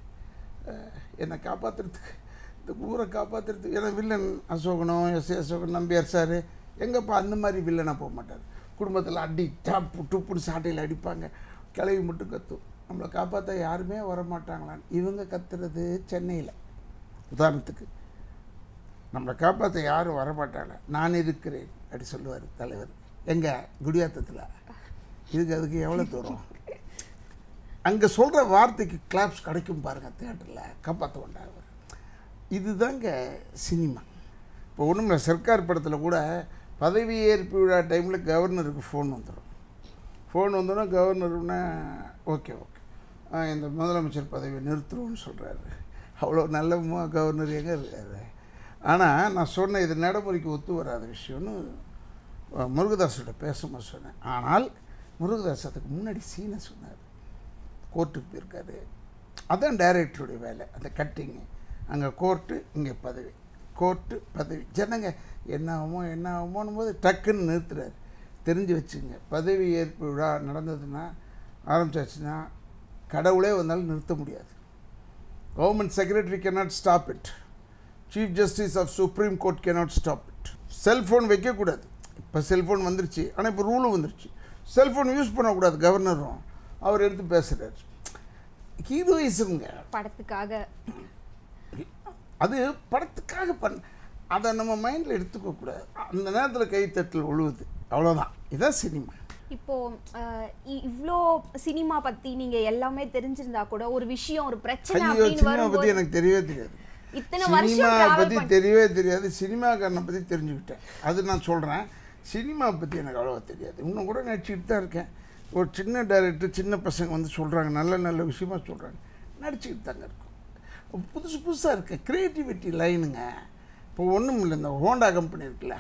என்னை காப்பாற்றுறதுக்கு இந்த ஊரை காப்பாற்றுறதுக்கு ஏன்னா வில்லன் அசோகனோ S A Ashokan Nambiar sir எங்கப்பா அந்த மாதிரி வில்லனாக போக மாட்டார் குடும்பத்தில் அடி டாப்பு டுப்புன்னு சாட்டையில் அடிப்பாங்க கிளவி மட்டும் கத்தும் நம்மளை காப்பாற்ற யாருமே வர மாட்டாங்களான்னு இவங்க கத்துறது சென்னையில் உதாரணத்துக்கு நம்மளை காப்பாற்ற யாரும் வரமாட்டாங்க நான் இருக்கிறேன் அப்படி சொல்லுவார் தலைவர் எங்க குடியாத்தத்தில் இதுக்கு அதுக்கு எவ்வளோ தூரம் அங்கே சொல்கிற வார்த்தைக்கு கிளாப்ஸ் கிடைக்கும் பாருங்கள் தேட்டரில் காப்பாற்ற மாட்டாங்க இதுதாங்க சினிமா இப்போ ஒன்றும் இல்லை சர்க்கார் படத்தில் கூட பதவி ஏற்பு விழா டைமில் கவர்னருக்கு ஃபோன் வந்துடும் ஃபோன் வந்தோடனே கவர்னர்னா ஓகே ஓகே ஆ, இந்த முதலமைச்சர் பதவியை நிறுத்துறோம்னு சொல்கிறாரு அவ்வளோ நல்ல மு- கவர்னர் எங்கே இருக்காரு ஆனால் நான் சொன்ன இது நடைமுறைக்கு ஒத்து வராத விஷயம்னு அஹ், முருகதாஸோட பேசும்போது சொன்னேன் ஆனால் முருகதாஸ் அதுக்கு முன்னாடி சீனை சொன்னார் கோர்ட்டுக்கு போயிருக்காரு அதான் டைரக்டருடைய வேலை அந்த கட்டிங்கு அங்கே கோர்ட்டு இங்கே பதவி கோர்ட்டு பதவி ஜனங்க என்ன ஆகுமோ என்ன ஆகுமோன்னும் போது டக்குன்னு நிறுத்துறாரு தெரிஞ்சு வச்சுங்க பதவி ஏற்பு விழா நடந்ததுன்னா ஆரம்பிச்சாச்சுன்னா கடவுளே வந்தாலும் நிறுத்த முடியாது government secretary cannot stop it chief justice of supreme court cannot stop it cellphone வைக்கக்கூடாது இப்போ செல்ஃபோன் வந்துருச்சு ஆனால் இப்போ ரூலும் வந்துருச்சு செல்ஃபோன் யூஸ் பண்ணக்கூடாது கவர்னரும் அவர் எடுத்து பேசுகிறார் ஹீரோயிசம்ங்க படத்துக்காக அது படத்துக்காக பண்ண அதை நம்ம மைண்டில் எடுத்துக்க கூடாது அந்த நேரத்தில் கைத்தட்டல் உழுவுது அவ்வளோதான் இதான் சினிமா இப்போ அஹ், இ- இவ்ளோ சினிமா பத்தி நீங்க எல்லாமே தெரிஞ்சிருந்தா கூட ஒரு விஷயம் ஒரு பிரச்சனை ஐயோ அப்படின்னு சினிமா பற்றி வரும்போது எனக்கு தெரியவே தெரியாது இத்தனை சினிமா வருஷம் travel பற்றி பண்ணி- தெரியவே தெரியாது சினிமாக்காரனை பற்றி தெரிஞ்சுக்கிட்டேன் அது நான் சொல்கிறேன் சினிமா பற்றி எனக்கு அவ்வளோவா தெரியாது இன்னும் கூட நடிச்சுக்கிட்டு தான் இருக்கேன் ஒரு சின்ன டைரக்டர் சின்ன பசங்க வந்து சொல்கிறாங்க நல்ல நல்ல விஷயமா சொல்கிறாங்க நடிச்சுக்கிட்டு தாங்க இருக்கும் புதுசு புதுசாக இருக்கு க்ரியேட்டிவிட்டி லைனுங்க இப்போ ஒன்றும் இல்லை இந்த ஹோண்டா கம்பெனி இருக்குல்ல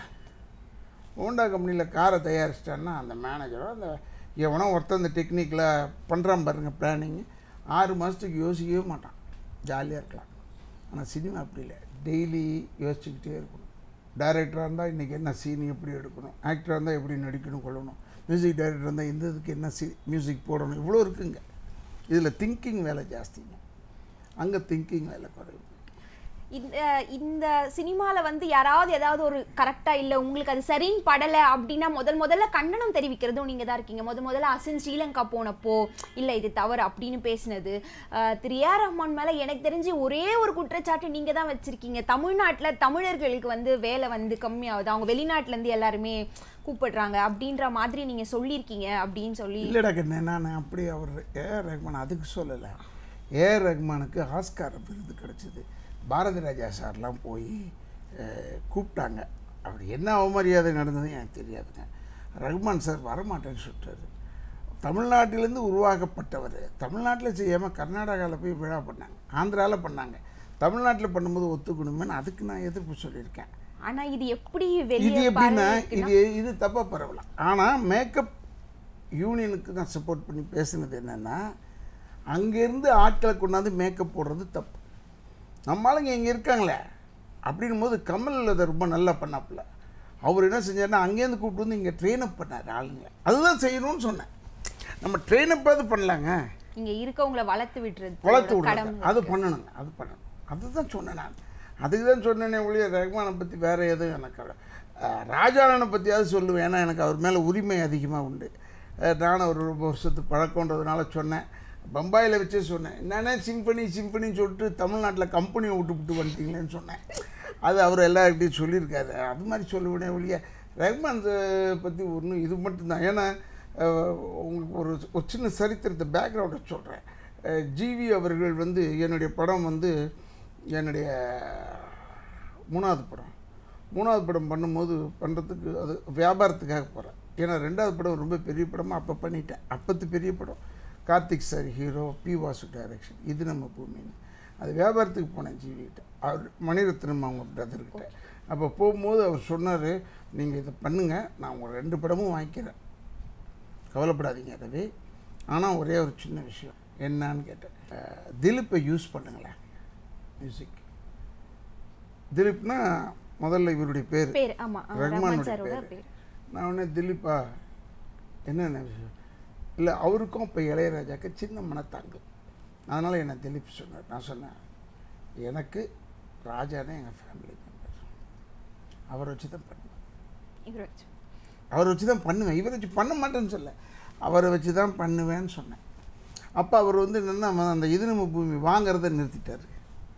ஹோண்டா கம்பெனியில் காரை தயாரிச்சிட்டான்னா அந்த மேனேஜரோ அந்த எவனோ ஒருத்தன் அந்த டெக்னிக்கில் பண்ணுறான் பாருங்க பிளானிங் ஆறு மாதத்துக்கு யோசிக்கவே மாட்டான் ஜாலியாக இருக்கலாம் ஆனால் சினிமா அப்படி இல்லை டெய்லி யோசிச்சுக்கிட்டே இருக்கணும் டைரக்டராக இருந்தால் இன்றைக்கி என்ன சீன் எப்படி எடுக்கணும் ஆக்டராக இருந்தால் எப்படி நடிக்கணும் கொள்ளணும் மியூசிக் டைரக்டர் இருந்தால் இந்த இதுக்கு என்ன சி மியூசிக் போடணும் இவ்வளோ இருக்குங்க இதில் திங்கிங் வேலை ஜாஸ்திங்க அங்கே திங்கிங் வேலை குறைவு இந்த இந்த சினிமால வந்து யாராவது ஏதாவது ஒரு கரெக்டா இல்ல உங்களுக்கு அது சரின்னு படல அப்படின்னா முதல் முதல்ல கண்டனம் தெரிவிக்கிறதும் நீங்க தான் இருக்கீங்க முத முதல்ல அசின் ஸ்ரீலங்கா போனப்போ இல்ல இது தவறு அப்படின்னு பேசினது அஹ், திரு ஏஆர் ரஹ்மான் மேல எனக்கு தெரிஞ்சு ஒரே ஒரு குற்றச்சாட்டு நீங்க தான் வச்சிருக்கீங்க தமிழ்நாட்டுல தமிழர்களுக்கு வந்து வேலை வந்து கம்மியாகுது அவங்க வெளிநாட்டுல இருந்து எல்லாருமே கூப்பிடுறாங்க அப்படின்ற மாதிரி நீங்க சொல்லியிருக்கீங்க அப்படின்னு சொல்லி இல்லைடா கண்ணே நான் அப்படி அவர் ஏஆர் ரஹ்மான் அதுக்கு சொல்லலை ஏஆர் ரஹ்மானுக்கு ஆஸ்கார் விருது கிடச்சிது பாரதி ராஜா சார்லாம் போய் அஹ், கூப்பிட்டாங்க அப்படி என்ன அவமரியாதை நடந்தது எனக்கு தெரியாதுங்க ரஹ்மான் சார் வரமாட்டேன்னு சொல்லிட்டாரு தமிழ்நாட்டிலேருந்து உருவாக்கப்பட்டவர் தமிழ்நாட்டில் செய்யாமல் கர்நாடகாவில் போய் விழா பண்ணாங்க ஆந்திராவில் பண்ணாங்க தமிழ்நாட்டில் பண்ணும்போது ஒத்துக்கணுமேனு அதுக்கு நான் எதிர்ப்பு சொல்லியிருக்கேன் ஆனா இது எப்படி இது வெளியே எப்படின்னா பரவிருக்குன்னா- இது இது தப்பாக பரவலாம் ஆனால் மேக்கப் யூனியனுக்கு நான் சப்போர்ட் பண்ணி பேசுனது என்னென்னா அங்கேருந்து ஆட்களை கொண்டாந்து மேக்கப் போடுறது தப்பு நம்ம ஆளுங்க இங்கே இருக்காங்களே அப்படின்னும் போது கமல் அதை ரொம்ப நல்லா பண்ணாப்புல அவர் என்ன செஞ்சாருன்னா அங்கேருந்து கூப்பிட்டு வந்து இங்கே ட்ரெயின் அப் பண்ணார் ஆளுங்க அதுதான் செய்யணும்னு சொன்னேன் நம்ம ட்ரெயின் அப்பாவது பண்ணலாங்க இங்க இருக்கவங்கள வளர்த்து விட்டுறது வளர்த்து கடமை விடுறது அது பண்ணணுங்க அது பண்ணணும் அதுதான் சொன்னேன் நான் அதுக்கு தான் சொன்னேனே ஒழிய ரஹ்மானை பற்றி வேறு எதுவும் எனக்கு அவ்வளோ ராஜானனை பற்றியாவது சொல்லுவேன் ஏன்னா எனக்கு அவர் மேலே உரிமை அதிகமாக உண்டு அஹ் நானும் ஒரு ரொம்ப வருஷத்து பழக்கன்றதுனால சொன்னேன் பம்பாயில் வச்சே சொன்னேன் என்னென்ன சிம்பனி சிம்பனின்னு சொல்லிட்டு தமிழ்நாட்டில் கம்பெனியை விட்டு விட்டு வந்துட்டீங்களேன்னு சொன்னேன் அது அவர் எல்லார்கிட்டையும் சொல்லியிருக்காரு அது மாதிரி சொல்ல முடியும் ஒழிய ரஹ்மான் பற்றி ஒன்றும் இது மட்டும்தான் ஏன்னா அஹ், உங்களுக்கு ஒரு ஒரு சின்ன சரித்திரத்தை பேக்ரவுண்டை சொல்கிறேன் ஜிவி அவர்கள் வந்து என்னுடைய படம் வந்து என்னுடைய மூணாவது படம் மூணாவது படம் பண்ணும்போது பண்ணுறதுக்கு அது வியாபாரத்துக்காக போகிறேன் ஏன்னா ரெண்டாவது படம் ரொம்ப பெரிய படமாக அப்போ பண்ணிட்டேன் அப்பத்து பெரிய படம் Karthik sir hero P Vasu direction இது நம்ம பூமின்னு அது வியாபாரத்துக்கு போனேன் ஜிவிகிட்ட அவர் மணிரத்னம் அவங்க பிரதர்கிட்ட அப்போ போகும்போது அவர் சொன்னார் நீங்கள் இதை பண்ணுங்கள் நான் உங்கள் ரெண்டு படமும் வாங்கிக்கிறேன் கவலைப்படாதீங்க ரவி ஆனால் ஒரே ஒரு சின்ன விஷயம் என்னன்னு கேட்டேன் அஹ், திலீப்பை யூஸ் பண்ணுங்களேன் மியூசிக் திலீப்னா முதல்ல இவருடைய பேர் பேர் ஆமா ஆ, ரஹ்மான் ரஹ்மானுடைய சாரோட பேர் பேர் நான் உடனே திலீப்பா என்னென்ன விஷயம் இல்லை அவருக்கும் இப்போ இளையராஜாக்கு சின்ன மனத்தாங்கு அதனால் என்னை திலீப் சொன்னார் நான் சொன்னேன் எனக்கு ராஜானே எங்கள் ஃபேமிலி மெம்பர் அவரை வச்சு தான் பண்ணுவேன் இவர் வச்சு அவரை வச்சு தான் பண்ணுவேன் இவரை வச்சு பண்ண மாட்டேன்னு சொல்ல அவரை வச்சு தான் பண்ணுவேன்னு சொன்னேன் அப்போ அவர் வந்து என்னென்னா அந்த இது நம்ம பூமி வாங்குறத நிறுத்திட்டார்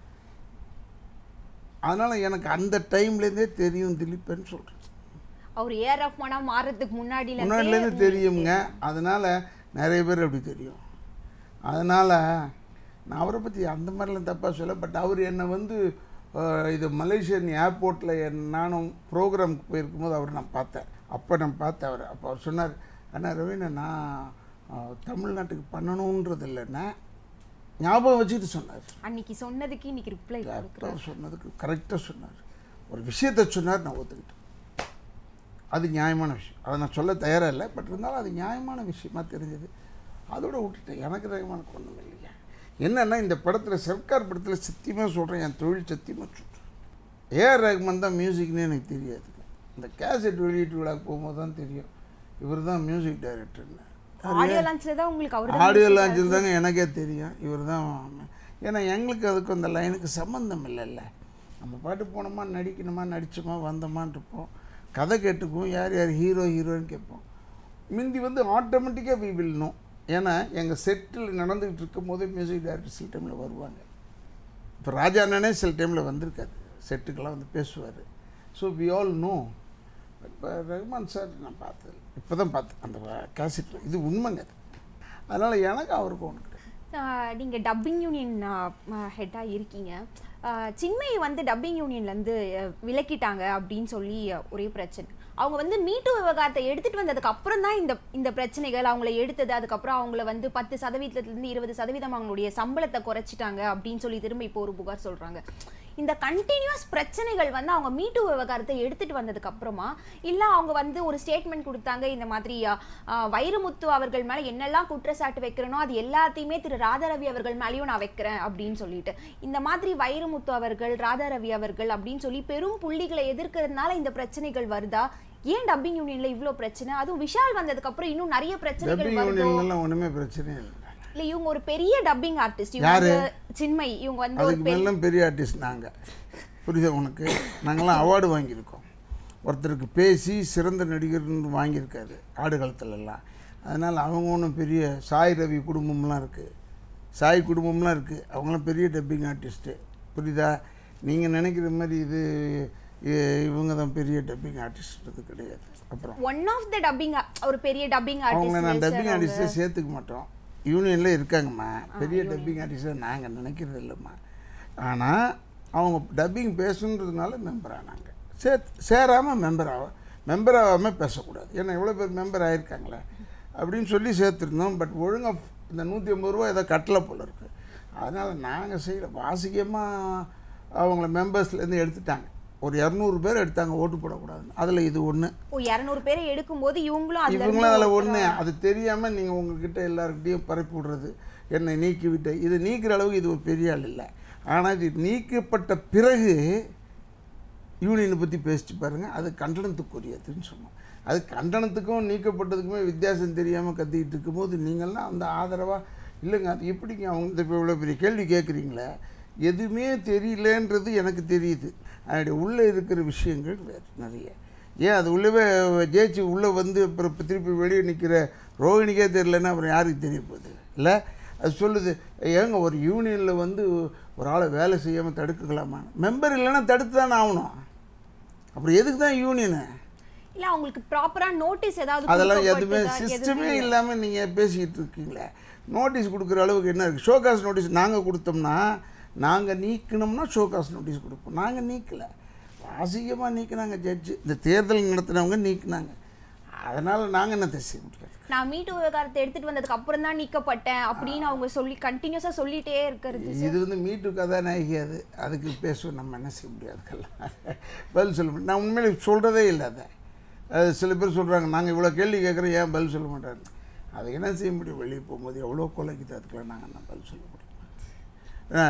அதனால் எனக்கு அந்த டைம்லேருந்தே தெரியும் திலீப்பன்னு சொல்கிறேன் அவர் ஏஆர் ரஹ்மானா மாறதுக்கு முன்னாடில இருந்தே முன்னாடிலேருந்து தெரியுங்க அதனால் நிறைய பேர் அப்படி தெரியும் அதனால் நான் அவரை பற்றி அந்த மாதிரிலாம் தப்பாக சொல்ல பட் அவர் என்னை வந்து அஹ், இது மலேசியன் ஏர்போர்ட்டில் நானும் ப்ரோக்ராமுக்கு போயிருக்கும்போது அவர் நான் பார்த்தேன் அப்போ நான் பார்த்தேன் அவர் அப்போ அவர் சொன்னார் அண்ணா ரவீனா நான் அஹ், தமிழ்நாட்டுக்கு பண்ணணுன்றது இல்லைன்னா ஞாபகம் வச்சுட்டு சொன்னார் அன்னைக்கு சொன்னதுக்கு இன்னைக்கு ரிப்ளை கொடுக்குறாரு அவர் சொன்னதுக்கு கரெக்டாக சொன்னார் ஒரு விஷயத்தை சொன்னார் நான் ஒத்துக்கிட்டேன் அது நியாயமான விஷயம் அதை நான் சொல்ல தயாராக இல்லை பட் இருந்தாலும் அது நியாயமான விஷயமா தெரிஞ்சது அதோட விட்டுட்டேன் எனக்கு ரகமானுக்கு ஒன்றும் இல்லையா என்னன்னா இந்த படத்தில் சர்க்கார் படத்தில் சத்தியமாக சொல்கிறேன் என் தொழில் சத்தியமாக சொல்கிறேன் ஏஆர் ரஹ்மான் தான் மியூசிக்னு எனக்கு தெரியாது இந்த கேசட் வெளியீட்டு விழாக்கு போகும்போது தான் தெரியும் இவர் தான் மியூசிக் டைரக்டர்னு ஆடியோ லான்ச்ல தான் உங்களுக்கு அவர் ஆடியோ லான்ச்சில் தாங்க எனக்கே தெரியும் இவர் தான் ஏன்னா எங்களுக்கு அதுக்கும் அந்த லைனுக்கு சம்மந்தம் இல்லைல்ல நம்ம பாட்டு போனோமா நடிக்கணுமா நடிச்சோமா வந்தோமான்னு இருப்போம் கதை கேட்டுக்குவோம் யார் யார் ஹீரோ ஹீரோன்னு கேட்போம் முந்தி வந்து ஆட்டோமேட்டிக்காக வி வில் நோ ஏன்னா எங்கள் செட்டில் நடந்துக்கிட்டு இருக்கும் போதே மியூசிக் டைரக்டர் சில டைமில் வருவாங்க இப்போ ராஜா அண்ணனே சில டைமில் வந்திருக்காரு செட்டுக்கெல்லாம் வந்து பேசுவார் ஸோ வி ஆல் நோ இப்போ ரஹ்மான் சார் நான் பார்த்தது இப்போ தான் பார்த்தேன் அந்த கேசட் இது உண்மைங்க அது அதனால் எனக்கு அவருக்கும் ஒன்று கிடையாது ஆஹ் நீங்க டப்பிங் யூனியன் ஹெட்டா இருக்கீங்க ஆஹ் சின்மயி வந்து டப்பிங் யூனியன்லேருந்து விலக்கிட்டாங்க அப்படின்னு சொல்லி அஹ், ஒரே பிரச்சனை அவங்க வந்து மீட்டு விவகாரத்தை எடுத்துட்டு வந்ததுக்கு அப்புறம் தான் இந்த இந்த பிரச்சனைகள் அவங்கள எடுத்தது அதுக்கப்புறம் அவங்கள வந்து பத்து சதவீதத்துலேருந்து இருபது சதவீதம் அவங்களுடைய சம்பளத்தை குறைச்சிட்டாங்க அப்படின்னு சொல்லி திரும்ப இப்போ ஒரு புகார் சொல்றாங்க இந்த கண்டினியூஸ் பிரச்சனைகள் வந்து அவங்க மீட்டு விவகாரத்தை எடுத்துட்டு வந்ததுக்கு அப்புறமா இல்ல அவங்க வந்து ஒரு ஸ்டேட்மெண்ட் கொடுத்தாங்க இந்த மாதிரி அஹ், அஹ், வைரமுத்து அவர்கள் மேல என்னெல்லாம் குற்றச்சாட்டு வைக்கிறனோ அது எல்லாத்தையுமே திரு ராதாரவி அவர்கள் மேலேயும் நான் வைக்கிறேன் அப்படின்னு சொல்லிட்டு இந்த மாதிரி வைரமுத்து அவர்கள் ராதாரவி அவர்கள் அப்படின்னு சொல்லி பெரும் புள்ளிகளை எதிர்க்கிறதுனால இந்த பிரச்சனைகள் வருதா ஏன் டப்பிங் யூனியன்ல இவ்ளோ பிரச்சனை அதுவும் விஷால் வந்ததுக்கு அப்புறம் இன்னும் நிறைய பிரச்சனைகள் டப்பிங் வருதோ யூனியன்லாம் ஒன்றுமே பிரச்சனையே இல்லை இல்ல இவங்க ஒரு பெரிய டப்பிங் ஆர்டிஸ்ட் இவங்க யாரு? வந்து சின்மை இவங்க வந்து ஒரு அதுக்கு பெரிய மேலும் பெரிய ஆர்டிஸ்ட் நாங்கள் புரியுதா உனக்கு நாங்களாம் அவார்டு வாங்கியிருக்கோம் ஒருத்தருக்கு பேசி சிறந்த நடிகர்னு வாங்கியிருக்காரு ஆடுகளத்துலலாம் அதனால் அவங்க ஒன்றும் பெரிய சாய் ரவி குடும்பம்லாம் இருக்குது சாய் குடும்பம்லாம் இருக்குது அவங்களாம் பெரிய டப்பிங் ஆர்டிஸ்ட்டு புரியுதா நீங்கள் நினைக்கிற மாதிரி இது இ- இவங்க தான் பெரிய டப்பிங் ஆர்டிஸ்ட் கிடையாது அப்புறம் ஒன் ஆஃப் த டப்பிங் ஒரு பெரிய டப்பிங் அவங்கள நான் டப்பிங் ஆர்டிஸ்ட் ஆர்டிஸ்ட்டே சேர்த்துக்க மாட்டோம் யூனியனில் இருக்காங்கம்மா பெரிய டப்பிங் ஆர்டிஸ்ட்டை நாங்கள் நினைக்கிறது இல்லைம்மா ஆனால் அவங்க டப்பிங் பேசணுன்றதுனால மெம்பர் ஆனாங்க சே சேராமல் மெம்பர் ஆக மெம்பர் ஆகாமல் பேசக்கூடாது ஏன்னா எவ்வளோ பேர் மெம்பர் ஆகியிருக்காங்களே அப்படின்னு சொல்லி சேர்த்துருந்தோம் பட் ஒழுங்காக இந்த நூற்றி ஐம்பது ரூபா ஏதோ கட்டலை போல இருக்குது அதனால் நாங்கள் செய்யல வாசிக்கமாக அவங்கள மெம்பர்ஸ்லேருந்து எடுத்துட்டாங்க ஒரு இரநூறு பேர் எடுத்தாங்க ஓட்டு போடக்கூடாதுன்னு அதில் இது ஒன்று ஓ 200 பேரை எடுக்கும்போது இவங்களும் அதுல இவங்களும் இருந்து அதில் ஒன்று அது தெரியாமல் நீங்கள் உங்ககிட்ட எல்லாருக்கிட்டையும் பரப்பி விடுறது என்னை நீக்கி விட்டு இது நீக்கிற அளவுக்கு இது ஒரு பெரிய ஆள் இல்லை ஆனால் இது நீக்கப்பட்ட பிறகு யூனியனை பற்றி பேசிட்டு பாருங்கள் அது கண்டனத்துக்குரியதுன்னு சொன்னோம் அது கண்டனத்துக்கும் நீக்கப்பட்டதுக்குமே வித்தியாசம் தெரியாமல் கத்திக்கிட்டு இருக்கும்போது நீங்கள்லாம் அந்த ஆதரவாக இல்லைங்க அது எப்படிங்க அவங்க இந்த இப்போ இவ்வளோ பெரிய கேள்வி கேட்குறீங்களே எதுவுமே தெரியலன்றது எனக்கு தெரியுது அதனுடைய உள்ளே இருக்கிற விஷயங்கள் வேறு நிறைய ஏன் அது உள்ளவே ஜெயிச்சு உள்ளே வந்து அப்புறம் இப்ப திருப்பி வெளியே நிற்கிற ரோஹிணிக்கே தெரியலன்னா அப்புறம் யாருக்கு தெரிய போகுது இல்லை அது சொல்லுது ஏங்க ஒரு யூனியனில் வந்து ஒரு ஆளை வேலை செய்யாமல் தடுக்கலாமா மெம்பர் இல்லைன்னா தடுத்து தானே ஆகணும் அப்புறம் எதுக்கு தான் யூனியனு இல்ல அவங்களுக்கு ப்ராப்பரா நோட்டீஸ் ஏதாவது அதெல்லாம் எதுவுமே கொடுக்கப்பட்டதா? சிஸ்டமே எதுவுமே இல்லாமல் நீங்கள் பேசிக்கிட்டு இருக்கீங்களே நோட்டீஸ் கொடுக்குற அளவுக்கு என்ன இருக்குது ஷோகாஸ் நோட்டீஸ் நாங்கள் கொடுத்தோம்னா நாங்கள் நீக்கணும்னா ஷோகாஸ் நோட்டீஸ் கொடுப்போம் நாங்கள் நீக்கலை அசிங்கமாக நீக்கினாங்க ஜட்ஜு இந்த தேர்தல் நடத்தினவங்க நீக்கினாங்க அதனால் நாங்கள் என்ன செய்ய முடியாது நான் மீட்டு விவகாரத்தை எடுத்துட்டு வந்ததுக்கு அப்புறம் தான் நீக்கப்பட்டேன் அப்படின்னு அவங்க சொல்லி கண்டினியூஸா சொல்லிட்டே இருக்கிறது இது வந்து மீட்டு கதாநாயகி அது அதுக்கு பேசுவோம் நம்ம என்ன செய்ய முடியாதுக்கெல்லாம் பதில் சொல்ல முடியும் நான் உண்மையிலே சொல்கிறதே இல்லை அதை அது சில பேர் சொல்கிறாங்க நாங்கள் இவ்வளோ கேள்வி கேட்குறோம் ஏன் பதில் சொல்ல மாட்டாங்க அது என்ன செய்ய முடியும் வெளியே போகும்போது எவ்வளோ கொலைக்குது அதுக்கெல்லாம் நாங்கள் என்ன பதில் சொல்ல முடியும் அஹ்,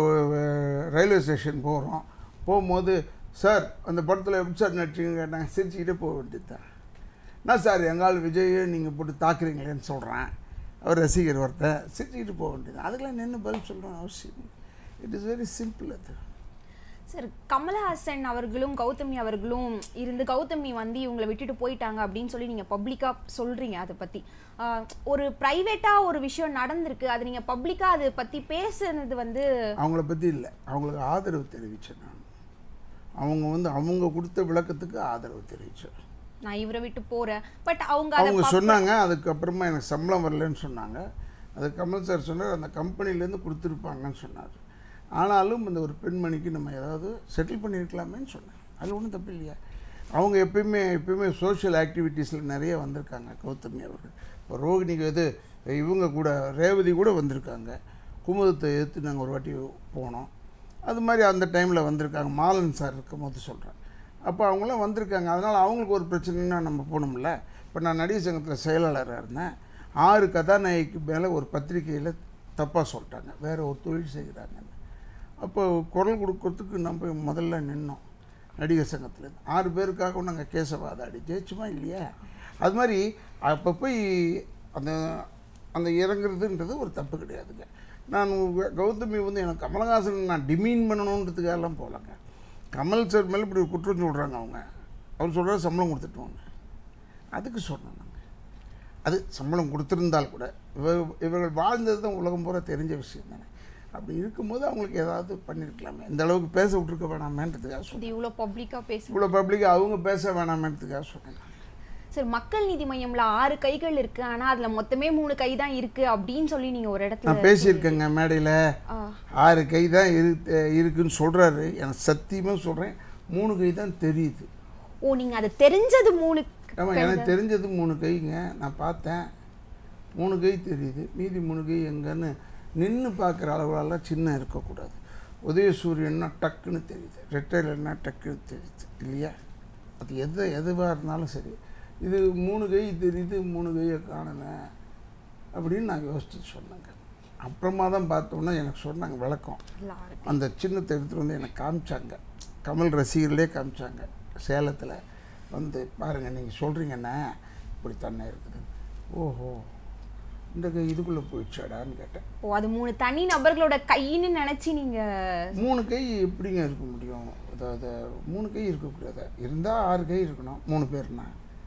அஹ், ரயில்வே ஸ்டேஷன் போகிறோம் போகும்போது சார் அந்த படத்தில் எப்படி சார் நடிச்சிங்க கேட்டாங்க சிரிச்சுக்கிட்டே போக வேண்டியது தான் நான் சார் எங்கால் விஜயை நீங்கள் போட்டு தாக்குறீங்களேன்னு சொல்கிறேன் அவர் ரசிகர் ஒருத்தன் சிரிச்சுக்கிட்டு போக வேண்டியது அதுக்கெல்லாம் நின்று பதில் சொல்லணும் அவசியம் இட் இஸ் வெரி சிம்பிள் அது சார் கமலஹாசன் அவர்களும் கௌதமி அவர்களும் இருந்து கௌதமி வந்து இவங்களை விட்டுட்டு போயிட்டாங்க அப்படின்னு சொல்லி நீங்க பப்ளிக்கா சொல்றீங்க அதை பத்தி ஆஹ், ஒரு பிரைவேட்டா ஒரு விஷயம் நடந்திருக்கு அது நீங்க பப்ளிக்கா அதை பத்தி பேசுனது வந்து அவங்கள பற்றி இல்லை அவங்களுக்கு ஆதரவு தெரிவித்தேன் நான் அவங்க வந்து அவங்க கொடுத்த விளக்கத்துக்கு ஆதரவு தெரிவித்தேன் நான் இவரை விட்டு போறேன் பட் அவங்க அதை அவங்க pub- சொன்னாங்க அதுக்கப்புறமா எனக்கு சம்பளம் வரலன்னு சொன்னாங்க அது கமல் சார் சொன்னார் அந்த கம்பெனிலேருந்து கொடுத்துருப்பாங்கன்னு சொன்னார் ஆனாலும் இந்த ஒரு பெண்மணிக்கு நம்ம ஏதாவது செட்டில் பண்ணியிருக்கலாமேன்னு சொன்னேன் அது ஒன்றும் தப்பு இல்லையா அவங்க எப்பயுமே எப்பயுமே சோஷியல் ஆக்டிவிட்டீஸில் நிறைய வந்திருக்காங்க கௌதமி அவர்கள் இப்போ ரோகிணிக்கு இது இவங்க கூட ரேவதி கூட வந்திருக்காங்க குமுதத்தை எடுத்து நாங்கள் ஒரு வாட்டி போனோம் அது மாதிரி அந்த டைமில் வந்திருக்காங்க மாலன் சார் இருக்கும் போது சொல்கிறேன் அப்போ அவங்களாம் வந்திருக்காங்க அதனால் அவங்களுக்கு ஒரு பிரச்சனைனா நம்ம போகணும்ல இப்போ நான் நடிகர் சங்கத்தில் செயலாளராக இருந்தேன் ஆறு கதாநாயகிக்கு மேலே ஒரு பத்திரிக்கையில் தப்பாக சொல்லிட்டாங்க வேறு ஒரு தொழில் செய்கிறாங்கன்னு அப்போ குரல் கொடுக்கறதுக்கு நம்ம முதல்ல நின்னோம் நடிகர் சங்கத்தில் ஆறு பேருக்காக நாங்கள் கேஸை வாதாடி ஜெயிச்சுமா இல்லையா அது மாதிரி அப்போ போய் அந்த அந்த இறங்குறதுன்றது ஒரு தப்பு கிடையாதுங்க நான் உங்க- கௌதமி வந்து எனக்கு கமலஹாசன் நான் டிமீன் பண்ணணுன்றதுக்காகலாம் போகலங்க கமல் சார் மேலே இப்படி ஒரு குற்றம் சொல்கிறாங்க அவங்க அவர் சொல்கிறார் சம்பளம் கொடுத்துட்டோன்னு அதுக்கு சொன்னோம் நாங்கள் அது சம்பளம் கொடுத்துருந்தால் கூட இவ இவர்கள் வாழ்ந்தது தான் உலகம் பூரா தெரிஞ்ச விஷயம் தானே அப்படி இருக்கும்போது அவங்களுக்கு ஏதாவது பண்ணியிருக்கலாமே இந்த அளவுக்கு பேச விட்ருக்க வேணாமேன்றதுக்காக சொன்னேன் இது இவ்வளோ பப்ளிக்கா பேச இவ்வளோ பப்ளிக்காக அவங்க பேச வேணாமேன்றதுக்காக சொன்னேன் சார் மக்கள் நீதி மையம்ல ஆறு கைகள் இருக்கு ஆனா அதுல மொத்தமே மூணு கை தான் இருக்கு அப்படின்னு சொல்லி நீங்க ஒரு இடத்துல நான் பேசியிருக்கேங்க மேடையில் ஆ. ஆறு கை தான் இரு இருக்குன்னு சொல்கிறாரு எனக்கு சத்தியமாக சொல்கிறேன் மூணு கை தான் தெரியுது ஓ நீங்க அது தெரிஞ்சது மூணு ஆமாம் எனக்கு தெரிஞ்சது மூணு கைங்க நான் பார்த்தேன் மூணு கை தெரியுது மீதி மூணு கை எங்கன்னு நின்று பார்க்குற அளவுலலாம் சின்ன இருக்கக்கூடாது உதயசூரியன்னா டக்குன்னு தெரியுது ரெட்டைலன்னா டக்குன்னு தெரியுது இல்லையா அது எது எதுவாக இருந்தாலும் சரி இது மூணு கை தெரியுது மூணு கையை காணல அப்படின்னு நான் யோசிச்சு சொன்னேங்க அப்புறமா தான் பார்த்தோன்னா எனக்கு சொன்னாங்க விளக்கம் நல்லா இருக்கு. அந்த சின்னத்தை எடுத்துகிட்டு வந்து எனக்கு காமிச்சாங்க கமல் ரசிகர்களே காமிச்சாங்க சேலத்தில் வந்து பாருங்கள் நீங்கள் சொல்கிறீங்கண்ணே இப்படி தண்ணே இருக்குது ஓஹோ இந்த கை இதுக்குள்ளே போயிடுச்சாடான்னு கேட்டேன் ஓ அது மூணு தனி நபர்களோட கைன்னு நினைச்சு நீங்க மூணு கை எப்படிங்க இருக்க முடியும் அதாவது மூணு கை இருக்கக்கூடாது இருந்தால் ஆறு கை இருக்கணும் மூணு பேர்னா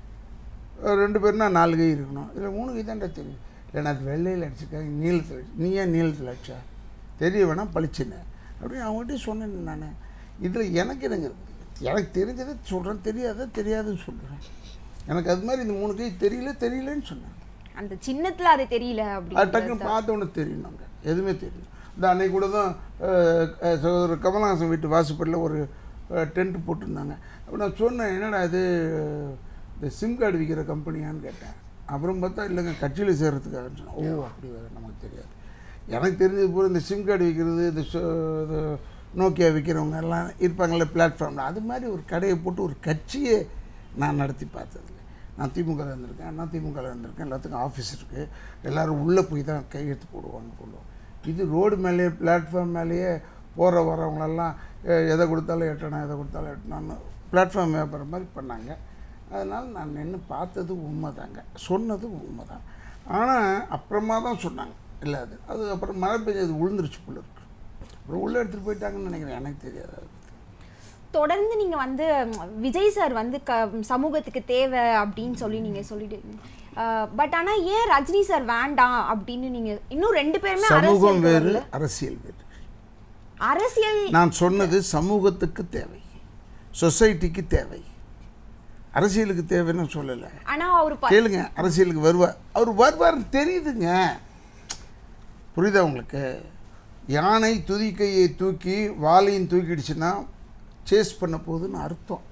அஹ் ரெண்டு பேர்னா நாலு கை இருக்கணும் இதில் மூணு கை தான்டா தெரியும் இல்லைன்னா அது வெள்ளையில் அடிச்சிருக்காங்க நீளத்தில் அடிச்சு நீ ஏன் நீளத்தில் அடிச்சா தெரிய வேணாம் பளிச்சுன்னு அப்படின்னு அவங்ககிட்ட சொன்னேன் நான் இதில் எனக்கு என்னங்க இருக்குது எனக்கு தெரிஞ்சதை சொல்கிறேன் தெரியாத தெரியாதுன்னு சொல்கிறேன் எனக்கு அது மாதிரி இந்த மூணு கை தெரியல தெரியலன்னு சொன்னேன் அந்த சின்னத்துல அது தெரியல அது அப்படின்னு டக்குன்னு பார்த்த உடனே தெரியணுங்க எதுவுமே தெரியும் இந்த அன்னைக்கு கூட தான் அஹ், அஹ், சகோதரர் கமலஹாசன் வீட்டு வாசப்படியில் ஒரு டென்ட் போட்டிருந்தாங்க அப்போ நான் சொன்னேன் என்னடா இது இந்த சிம் கார்டு விற்கிற கம்பெனியான்னு கேட்டேன் அப்புறம் பார்த்தா இல்லைங்க கட்சியில் சேர்கிறதுக்காகன்னு சொன்னேன் ஓ அப்படி வேறு நமக்கு தெரியாது எனக்கு தெரிஞ்சது பூரா இந்த சிம் கார்டு விற்கிறது இந்த சோ- இது நோக்கியா விற்கிறவங்க எல்லாம் இருப்பாங்கள்ல பிளாட்ஃபார்மில் அது மாதிரி ஒரு கடையை போட்டு ஒரு கட்சியே நான் நடத்தி பார்த்ததில்ல நான் திமுக இருந்திருக்கேன் அண்ணா திமுக இருந்திருக்கேன் எல்லாத்துக்கும் ஆஃபீஸ் இருக்குது எல்லோரும் உள்ளே போய் தான் கையெழுத்து போடுவாங்க கொள்ளுவோம் இது ரோடு மேலேயே பிளாட்ஃபார்ம் மேலேயே போகிற வரவங்களெல்லாம் எ- எதை கொடுத்தாலும் எட்டணும் எதை கொடுத்தாலும் எட்டணும்னு பிளாட்ஃபார்ம் வியாபாரம் மாதிரி பண்ணாங்க அதனால் நான் நின்று பார்த்தது உண்மை தாங்க சொன்னது உண்மை தான் ஆனால் அப்புறமா தான் சொன்னாங்க இல்லை அது அதுக்கப்புறம் மழை பெஞ்சது விழுந்துருச்சு போல இருக்கு அப்புறம் உள்ளே எடுத்துகிட்டு போயிட்டாங்கன்னு நினைக்கிறேன் எனக்கு தெரியாது அதை பத்தி. தொடர்ந்து நீங்க வந்து ம், விஜய் சார் வந்து க சமூகத்துக்கு தேவை அப்படின்னு சொல்லி நீங்க சொல்லிட்டு பட் ஆனா ஏன் ரஜினி சார் வேண்டாம் அப்படின்னு நீங்க இன்னும் ரெண்டு பேருமே சமூகம் அரசியலுக்கு வேறு வரல. அரசியல் வேறு அரசியல் நான் சொன்னது சமூகத்துக்கு தேவை சொசைட்டிக்கு தேவை அரசியலுக்கு தேவைன்னு சொல்லலை ஆனா அவர் ப- கேளுங்க அரசியலுக்கு வருவார் அவர் வருவார்னு தெரியுதுங்க புரியுதா உங்களுக்கு யானை துதிக்கையை தூக்கி வாளையும் தூக்கிடுச்சுன்னா சேஸ் பண்ண போகுதுன்னு அர்த்தம்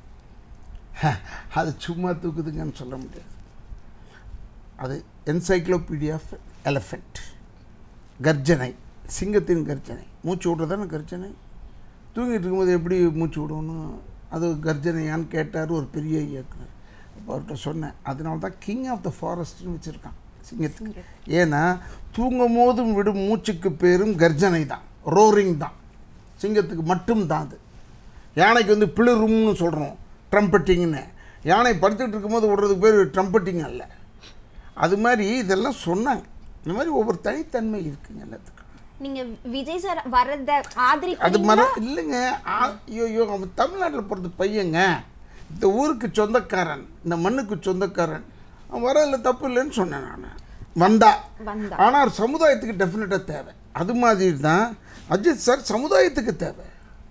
அது சும்மா தூக்குதுங்கன்னு சொல்ல முடியாது அது என்சைக்ளோபீடியா ஆஃப் எலஃபெண்ட் கர்ஜனை சிங்கத்தின் கர்ஜனை மூச்சு விட்றதானே கர்ஜனை தூங்கிட்டு இருக்கும்போது எப்படி மூச்சு விடணும் அது கர்ஜனையான்னு கேட்டார் ஒரு பெரிய இயக்குனர் அப்போ அவர்கிட்ட சொன்னேன் அதனால தான் கிங் ஆஃப் த ஃபாரஸ்ட்னு வச்சுருக்கான் சிங்கத்துக்கு ஏன்னா தூங்கும் போதும் விடும் மூச்சுக்கு பேரும் கர்ஜனை தான் ரோரிங் தான் சிங்கத்துக்கு மட்டும்தான் அது யானைக்கு வந்து பிளிரும்னு சொல்கிறோம் ட்ரம்பட்டிங்னு யானை படுத்துட்டு இருக்கும்போது விடுறதுக்கு பேர் ட்ரம்பட்டிங் அல்ல அது மாதிரி இதெல்லாம் சொன்னாங்க இந்த மாதிரி ஒவ்வொரு தனித்தன்மை இருக்குங்க எல்லாத்துக்கும் நீங்க விஜய் சார் வரத அது ஆதரிக்கிறீங்களா மர இல்லைங்க ஆ- ஐயோ ஐயோ அவன் தமிழ்நாட்டில் பிறந்த பையங்க இந்த ஊருக்கு சொந்தக்காரன் இந்த மண்ணுக்கு சொந்தக்காரன் அவன் வரதில்ல தப்பு இல்லைன்னு சொன்னேன் நான் வந்தா வந்தா. ஆனால் சமுதாயத்துக்கு டெஃபினட்டாக தேவை அது மாதிரி தான் அஜித் சார் சமுதாயத்துக்கு தேவை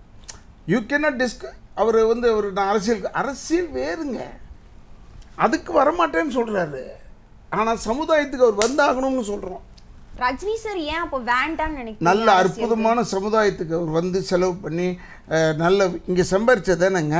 யூ கேனாட் டிஸ்க் அவர் வந்து அவர் நான் அரசியல் அரசியல் வேறுங்க அதுக்கு வரமாட்டேன்னு சொல்கிறாரு ஆனால் சமுதாயத்துக்கு அவர் வந்தாகணும்னு சொல்கிறோம் ரஜினி சார் ஏன் அப்போ வேண்டாம்னு நினைக்கிறீங்க நல்ல அரசியலுக்கு? அற்புதமான சமுதாயத்துக்கு அவர் வந்து செலவு பண்ணி அஹ், நல்ல இங்கே சம்பாரிச்சதானேங்க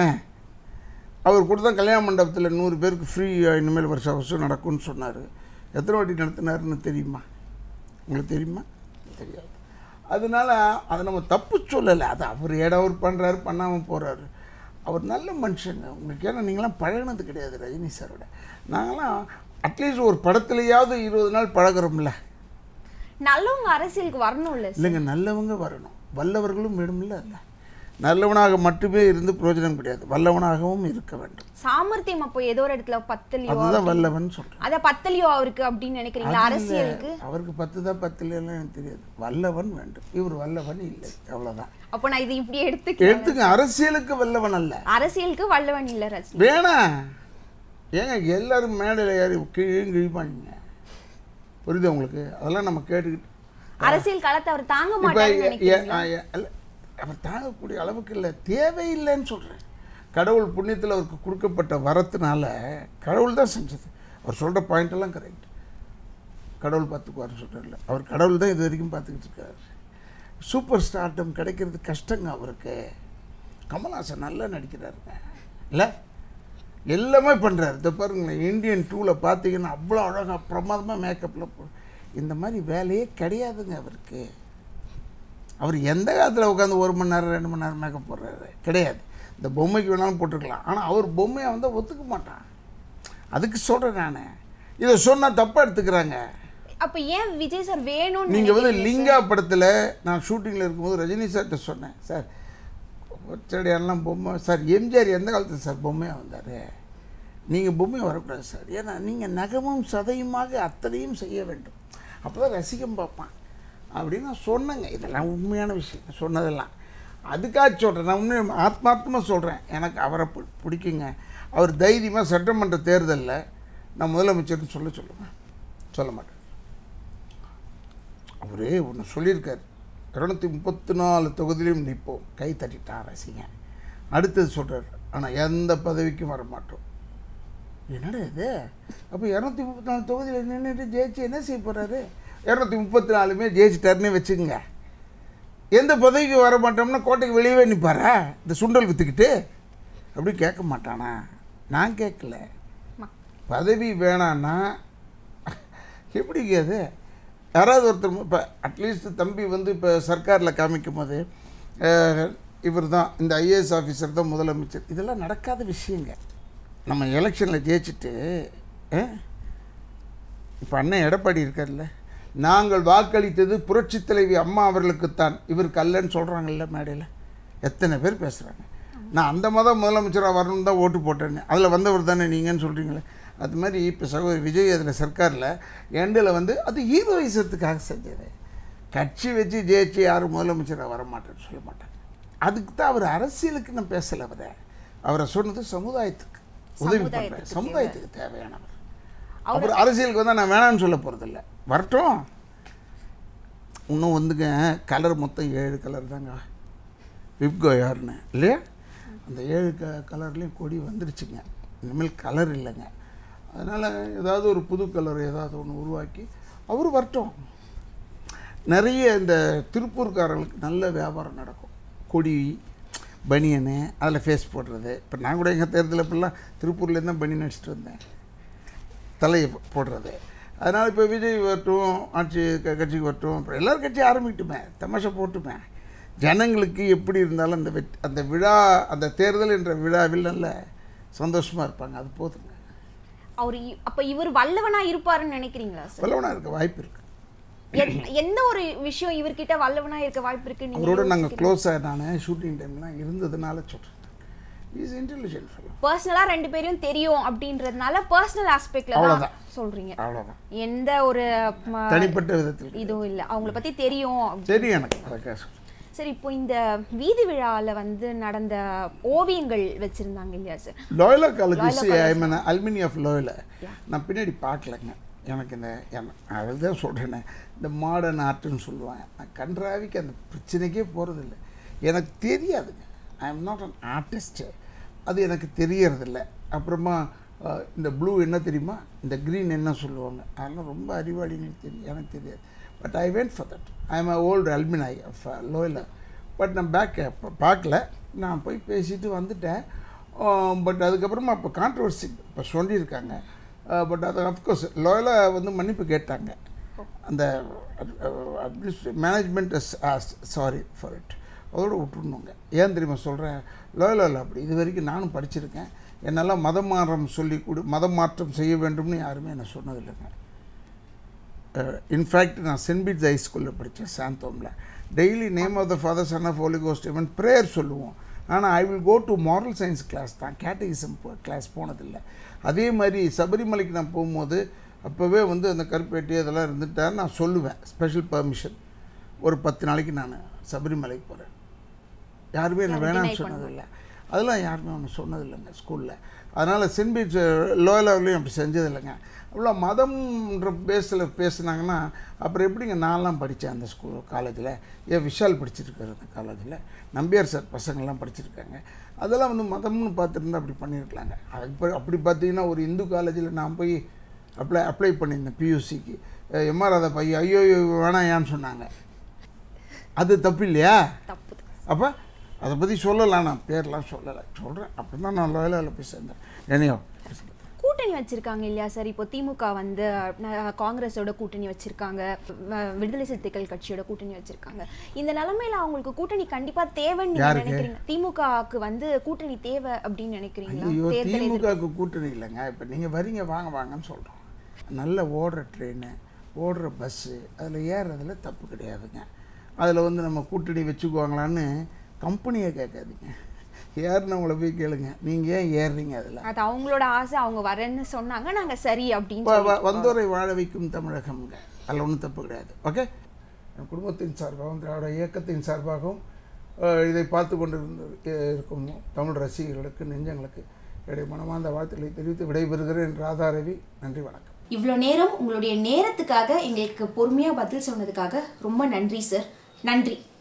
அவர் கூட தான் கல்யாண மண்டபத்தில் நூறு பேருக்கு ஃப்ரீ இனிமேல் வருஷம் வருஷம் நடக்கும்னு சொன்னார் எத்தனை வாட்டி நடத்தினாருன்னு தெரியுமா உங்களுக்கு தெரியுமா தெரியாது அதனால அதை நம்ம தப்பு சொல்லலை அது அவர் இடம் அவர் பண்ணுறாரு பண்ணாமல் போகிறாரு அவர் நல்ல மனுஷங்க உங்களுக்கு ஏன்னா நீங்களாம் பழகினது கிடையாது ரஜினி சாரோட நாங்களாம் அட்லீஸ்ட் ஒரு படத்துலையாவது இருபது நாள் பழகுறோம்ல நல்லவங்க அரசியலுக்கு வரணும்ல சார். இல்லைங்க நல்லவங்க வரணும் வல்லவர்களும் வேணும்ல அல்ல நல்லவனாக மட்டுமே இருந்து பிரயோஜனம் கிடையாது வல்லவனாகவும் இருக்க வேண்டும் சாமர்த்தியம் அப்போ ஏதோ ஒரு இடத்துல பத்தலையோ அதுதான் வல்லவன் சொல்கிறேன் அத பத்தலையோ அவருக்கு அப்படின்னு நினைக்கிறீங்களா அரசியலுக்கு அவருக்கு பத்து தான் பத்து இல்லைன்னு எனக்கு தெரியாது வல்லவன் வேண்டும் இவர் வல்லவன் இல்லை அவ்வளோதான் அப்போ நான் இது இப்படி எடுத்துக்கிறேன் எடுத்துங்க அரசியலுக்கு வல்லவன் அல்ல அரசியலுக்கு வல்லவன் இல்ல ரஜினி வேணாம் ஏங்க எல்லாரும் மேடையில் ஏறி கீழே கிழிப்பாங்க புரியுது உங்களுக்கு அதெல்லாம் நம்ம கேட்டுக்கிட்டு அரசியல் காலத்தை அவர் தாங்க இப்போ மாட்டாருன்னு நினைக்கிறீங்களா அவர் தாங்கக்கூடிய அளவுக்கு இல்லை தேவையில்லைன்னு சொல்கிறேன் கடவுள் புண்ணியத்தில் அவருக்கு கொடுக்கப்பட்ட வரத்தினால கடவுள் தான் செஞ்சது அவர் சொல்கிற பாயிண்ட் எல்லாம் கரெக்ட் கடவுள் பார்த்துக்குவார்னு சொல்கிறார்ல அவர் கடவுள் தான் இது வரைக்கும் பார்த்துக்கிட்டு இருக்காரு சூப்பர் ஸ்டார்டம் கிடைக்கிறது கஷ்டங்க அவருக்கு கமல்ஹாசன் நல்லா நடிக்கிறாருங்க இல்லை எல்லாமே பண்ணுறாரு இதை பாருங்களேன் இந்தியன் டூவில் பார்த்தீங்கன்னா அவ்வளோ அழகாக பிரமாதமாக மேக்கப்பில் போ இந்த மாதிரி வேலையே கிடையாதுங்க அவருக்கு அவர் எந்த காலத்தில் உட்காந்து ஒரு மணி நேரம் ரெண்டு மணி நேரம் மேக்கப் போடுறாரு கிடையாது இந்த பொம்மைக்கு வேணாலும் போட்டுருக்கலாம் ஆனால் அவர் பொம்மையை வந்து ஒத்துக்க மாட்டான் அதுக்கு சொல்கிறேன் நான் இதை சொன்னால் தப்பாக எடுத்துக்கிறாங்க அப்ப ஏன் விஜய் சார் வேணும்னு நீங்கள் வந்து நினைக்கிறீங்க லிங்கா படத்தில் நான் ஷூட்டிங்கில் இருக்கும்போது ரஜினி சார்கிட்ட சொன்னேன் சார் ஒற்றடியாரெல்லாம் பொம்மை சார் எம்ஜிஆர் எந்த காலத்தில் சார் பொம்மையாக வந்தார் நீங்கள் பொம்மையாக வரக்கூடாது சார் ஏன்னா நீங்கள் நகமும் சதையுமாக அத்தனையும் செய்ய வேண்டும் அப்போ தான் ரசிகம் பார்ப்பான் அப்படின்னு நான் சொன்னேங்க இதெல்லாம் உண்மையான விஷயம் சொன்னதெல்லாம் அதுக்காக சொல்கிறேன் நான் உண்மை ஆத்மார்த்தமாக சொல்கிறேன் எனக்கு அவரை பி- பிடிக்குங்க அவர் தைரியமாக சட்டமன்ற தேர்தலில் நான் முதலமைச்சர்னு சொல்ல சொல்லுவேன் சொல்ல மாட்டேன் அவரே ஒன்று சொல்லியிருக்காரு இரநூத்தி முப்பத்தி நாலு தொகுதியிலும் நிற்போம் கை தட்டிட்டான் ரசிகன் அடுத்தது சொல்கிறார் ஆனால் எந்த பதவிக்கும் வர மாட்டோம் என்னடா இது அப்போ இரநூத்தி முப்பத்தி நாலு தொகுதியில் நின்றுட்டு ஜெயிச்சு என்ன செய்ய போகிறாரு இரநூத்தி முப்பத்தி நாலுமே ஜெயிச்சிட்டாருன்னே வச்சுக்கோங்க எந்த பதவிக்கு வர மாட்டோம்னா கோட்டைக்கு வெளியவே நிற்பாரா இந்த சுண்டல் விற்றுக்கிட்டு அப்படி கேட்க மாட்டானா நான் கேட்கல ம- பதவி வேணான்னா எப்படிங்க அது யாராவது ஒருத்தர் இப்போ அட்லீஸ்ட் தம்பி வந்து இப்போ சர்க்காரில் காமிக்கும் போது இவர் தான் இந்த ஐஏஎஸ் ஆஃபீஸர் தான் முதலமைச்சர் இதெல்லாம் நடக்காத விஷயங்க நம்ம எலெக்ஷனில் ஜெயிச்சுட்டு இப்போ அண்ணன் எடப்பாடி இருக்கார்ல நாங்கள் வாக்களித்தது புரட்சித் தலைவி அம்மா அவர்களுக்குத்தான் இவருக்கு அல்லன்னு சொல்கிறாங்கல்ல மேடையில் எத்தனை பேர் பேசுகிறாங்க நான் அந்த மதம் முதலமைச்சராக வரணும்னு தான் ஓட்டு போட்டேன்னு அதில் வந்தவர் தானே நீங்கன்னு சொல்கிறீங்களே அது மாதிரி இப்போ சகோதரி விஜய் அதில் சர்க்காரில் எண்டில் வந்து அது ஹீரோயிசத்துக்காக செஞ்சது கட்சி வச்சு ஜெயிச்சு யாரும் முதலமைச்சராக வர மாட்டேன்னு சொல்ல மாட்டாங்க அதுக்கு தான் அவர் அரசியலுக்கு நான் பேசலை அவரை அவரை சொன்னது சமுதாயத்துக்கு உதவி பண்ணுறேன் சமுதாயத்துக்கு சமுதாயத்துக்கு தேவையானவர் அப்புறம் அரசியலுக்கு வந்தால் நான் வேணாம்னு சொல்ல போகிறதில்ல வரட்டும் இன்னும் வந்துங்க கலர் மொத்தம் ஏழு கலர் தாங்க விப்கோ யாருன்னு இல்லையா அந்த ஏழு க கலர்லேயும் கொடி வந்துருச்சுங்க இனிமேல் கலர் இல்லைங்க அதனால் ஏதாவது ஒரு புது கலர் ஏதாவது ஒன்று உருவாக்கி அவர் வரட்டும் நிறைய இந்த திருப்பூர்காரங்களுக்கு நல்ல வியாபாரம் நடக்கும் கொடி பனியனு அதில் ஃபேஸ் போடுறது இப்போ நான் கூட எங்கள் தேர்தலில் இப்போல்லாம் திருப்பூர்லேருந்து தான் பனியன் அடிச்சுட்டு வந்தேன் தலையை போ- போடுறது அதனால் இப்போ விஜய் வரட்டும் ஆட்சி க- கட்சிக்கு வரட்டும் அப்புறம் எல்லாரும் கட்சி ஆரம்பிட்டுமே தமாஷா போட்டுமே ஜனங்களுக்கு எப்படி இருந்தாலும் அந்த வெட் அந்த விழா அந்த தேர்தல் என்ற விழாவில் நல்ல சந்தோஷமாக இருப்பாங்க அது போதுங்க அவர் இ- அப்ப இவர் வல்லவனா இருப்பாருன்னு நினைக்கிறீங்களா சார் வல்லவனாக இருக்க வாய்ப்பு இருக்குது எத்- எந்த ஒரு விஷயம் இவர்கிட்ட வல்லவனா இருக்க வாய்ப்பு இருக்கு நீங்க அவரோட நாங்கள் க்ளோஸாக நான் ஷூட்டிங் டைம்லாம் இருந்ததுனால சொல்கிறேன் இஸ் இன்டெலிஜென்ட் ஃபெலோ பர்சனலா ரெண்டு பேரையும் தெரியும் அப்படின்றதுனால பர்சனல் ஆஸ்பெக்ட்ல தான் அவ்வளவுதான். சொல்றீங்க அவ்வளோதான் எந்த ஒரு ம, தனிப்பட்ட விதத்தில் இதுவும் இல்ல அவங்கள பத்தி தெரியும் அப்படி- தெரியும் எனக்கு அதுக்காக சொல்றேன். சரி இப்போ இந்த வீதி விழால வந்து நடந்த ஓவியங்கள் வச்சிருந்தாங்க இல்லையா sir Loyola college I mean alumni of Loyola நான் பின்னாடி பார்க்கலங்க எனக்கு இந்த என- அதுதான் சொல்கிறேனே இந்த மாடர்ன் ஆர்ட்னு சொல்லுவேன் நான் கன்றாவிக்கு அந்த பிரச்சனைக்கே போகிறதில்ல எனக்கு தெரியாதுங்க I am not an artist அது எனக்கு தெரியறதில்ல அப்புறமா அஹ், இந்த ப்ளூ என்ன தெரியுமா இந்த க்ரீன் என்ன சொல்லுவாங்க அதெல்லாம் ரொம்ப அறிவாளின்னு தெரியும் எனக்கு தெரியாது but I went for that I am a old alumni of Loyola but நான் பேக் பார்க்கல நான் போய் பேசிட்டு வந்துட்டேன் பட் அதுக்கப்புறமா இப்போ கான்ட்ரவர்சி இப்போ சொல்லியிருக்காங்க பட் அது அஃப்கோர்ஸ் லோயலா வந்து மன்னிப்பு கேட்டாங்க அந்த மேனேஜ்மெண்ட் சாரி ஃபார் இட் அதோடு விட்டுருணுங்க ஏன் தெரியுமா சொல்கிறேன் லோயலாவில் அப்படி இது வரைக்கும் நானும் படிச்சிருக்கேன் என்னால் மதம் மாற்றம் சொல்லி கொடு மதம் மாற்றம் செய்ய வேண்டும்னு யாருமே என்ன சொன்னதில்லைங்க இன்ஃபேக்ட் நான் சென்ட் பீட்ஸ் ஹை ஸ்கூலில் படித்தேன் சாந்தோமில் daily name of the father son of holy ghost இவன் ப்ரேயர் சொல்லுவோம் ஆனால் I will go to moral science class தான் கேட்டகிசம் கிளாஸ் போனதில்லை அதே மாதிரி சபரிமலைக்கு நான் போகும்போது அப்போவே வந்து அந்த கருப்பேட்டி அதெல்லாம் இருந்துட்டா நான் சொல்லுவேன் ஸ்பெஷல் பர்மிஷன் ஒரு பத்து நாளைக்கு நான் சபரிமலைக்கு போகிறேன் யாருமே என்ன வேணாம்னு சொன்னதில்லை அதெல்லாம் யாருமே ஒன்று சொன்னதில்லைங்க ஸ்கூலில் அதனால் சென்ட் பீச் லோயலாவிலையும் அப்படி செஞ்சதில்லைங்க அவ்வளோ மதம்ன்ற பேஸில் பேசுனாங்கன்னா அப்புறம் எப்படிங்க நான்லாம் படித்தேன் அந்த ஸ்கூல் காலேஜில் ஏன் விஷால் படிச்சிருக்காரு அந்த காலேஜில் நம்பியார் சார் பசங்கள்லாம் படிச்சிருக்காங்க அதெல்லாம் வந்து மதம்னு பார்த்துருந்தா அப்படி பண்ணியிருக்கலாங்க அது இப்போ அப்படி பார்த்தீங்கன்னா ஒரு இந்து காலேஜில் நான் போய் அப்ளை அப்ளை பண்ணியிருந்தேன் பியூசிக்கு எம்ஆர் அதை பையன் ஐயோ ஐயோ, வேணாம் ஏன்னு சொன்னாங்க அது தப்பு இல்லையா தப்பு அப்போ அதை பற்றி சொல்லலாம் நான் பேர்லாம் சொல்லலை சொல்கிறேன் அப்போ தான் நான் லோயலாவில் போய் சேர்ந்தேன் என்னையோ கூட்டணி வச்சிருக்காங்க இல்லையா சார் இப்போ திமுக வந்து அஹ், காங்கிரஸோட கூட்டணி வச்சிருக்காங்க வ- விடுதலை சிறுத்தைகள் கட்சியோட கூட்டணி வச்சிருக்காங்க இந்த நிலைமையில அவங்களுக்கு கூட்டணி கண்டிப்பா தேவைன்னு நீங்க யாருக்கு? நினைக்கிறீங்க திமுகவுக்கு வந்து கூட்டணி தேவை அப்படின்னு நினைக்கிறீங்களா ஐயோ தேர்தல் எதிர்- திமுகவுக்கு கூட்டணி இல்லைங்க இப்போ நீங்கள் வரீங்க வாங்க வாங்கன்னு சொல்கிறோம் நல்ல ஓடுற ட்ரெயின் ஓடுற பஸ்ஸு அதில் ஏறுறதுல தப்பு கிடையாதுங்க அதில் வந்து நம்ம கூட்டணி வச்சுக்குவாங்களான்னு கம்பெனியை கேட்காதீங்க ஏறினவங்கள போய் கேளுங்க நீங்கள் ஏன் ஏறுறீங்க அதில் அது அவங்களோட ஆசை அவங்க வரேன்னு சொன்னாங்க நாங்க சரி அப்படின்னு வ- சொல்லி வ- வந்தோரை வாழ வைக்கும் தமிழகம்ங்க அதில் ஒன்றும் தப்பு கிடையாது ஓகே என் குடும்பத்தின் சார்பாகவும் திராவிட இயக்கத்தின் சார்பாகவும் அஹ், இதை பார்த்து கொண்டு இருக்கும் தமிழ் ரசிகர்களுக்கு நெஞ்சங்களுக்கு என்னுடைய மனமார்ந்த வாழ்த்துக்களை தெரிவித்து விடைபெறுகிறேன் ராதாரவி நன்றி வணக்கம் இவ்வளோ நேரம் உங்களுடைய நேரத்துக்காக எங்களுக்கு பொறுமையாக பதில் சொன்னதுக்காக ரொம்ப நன்றி சார் நன்றி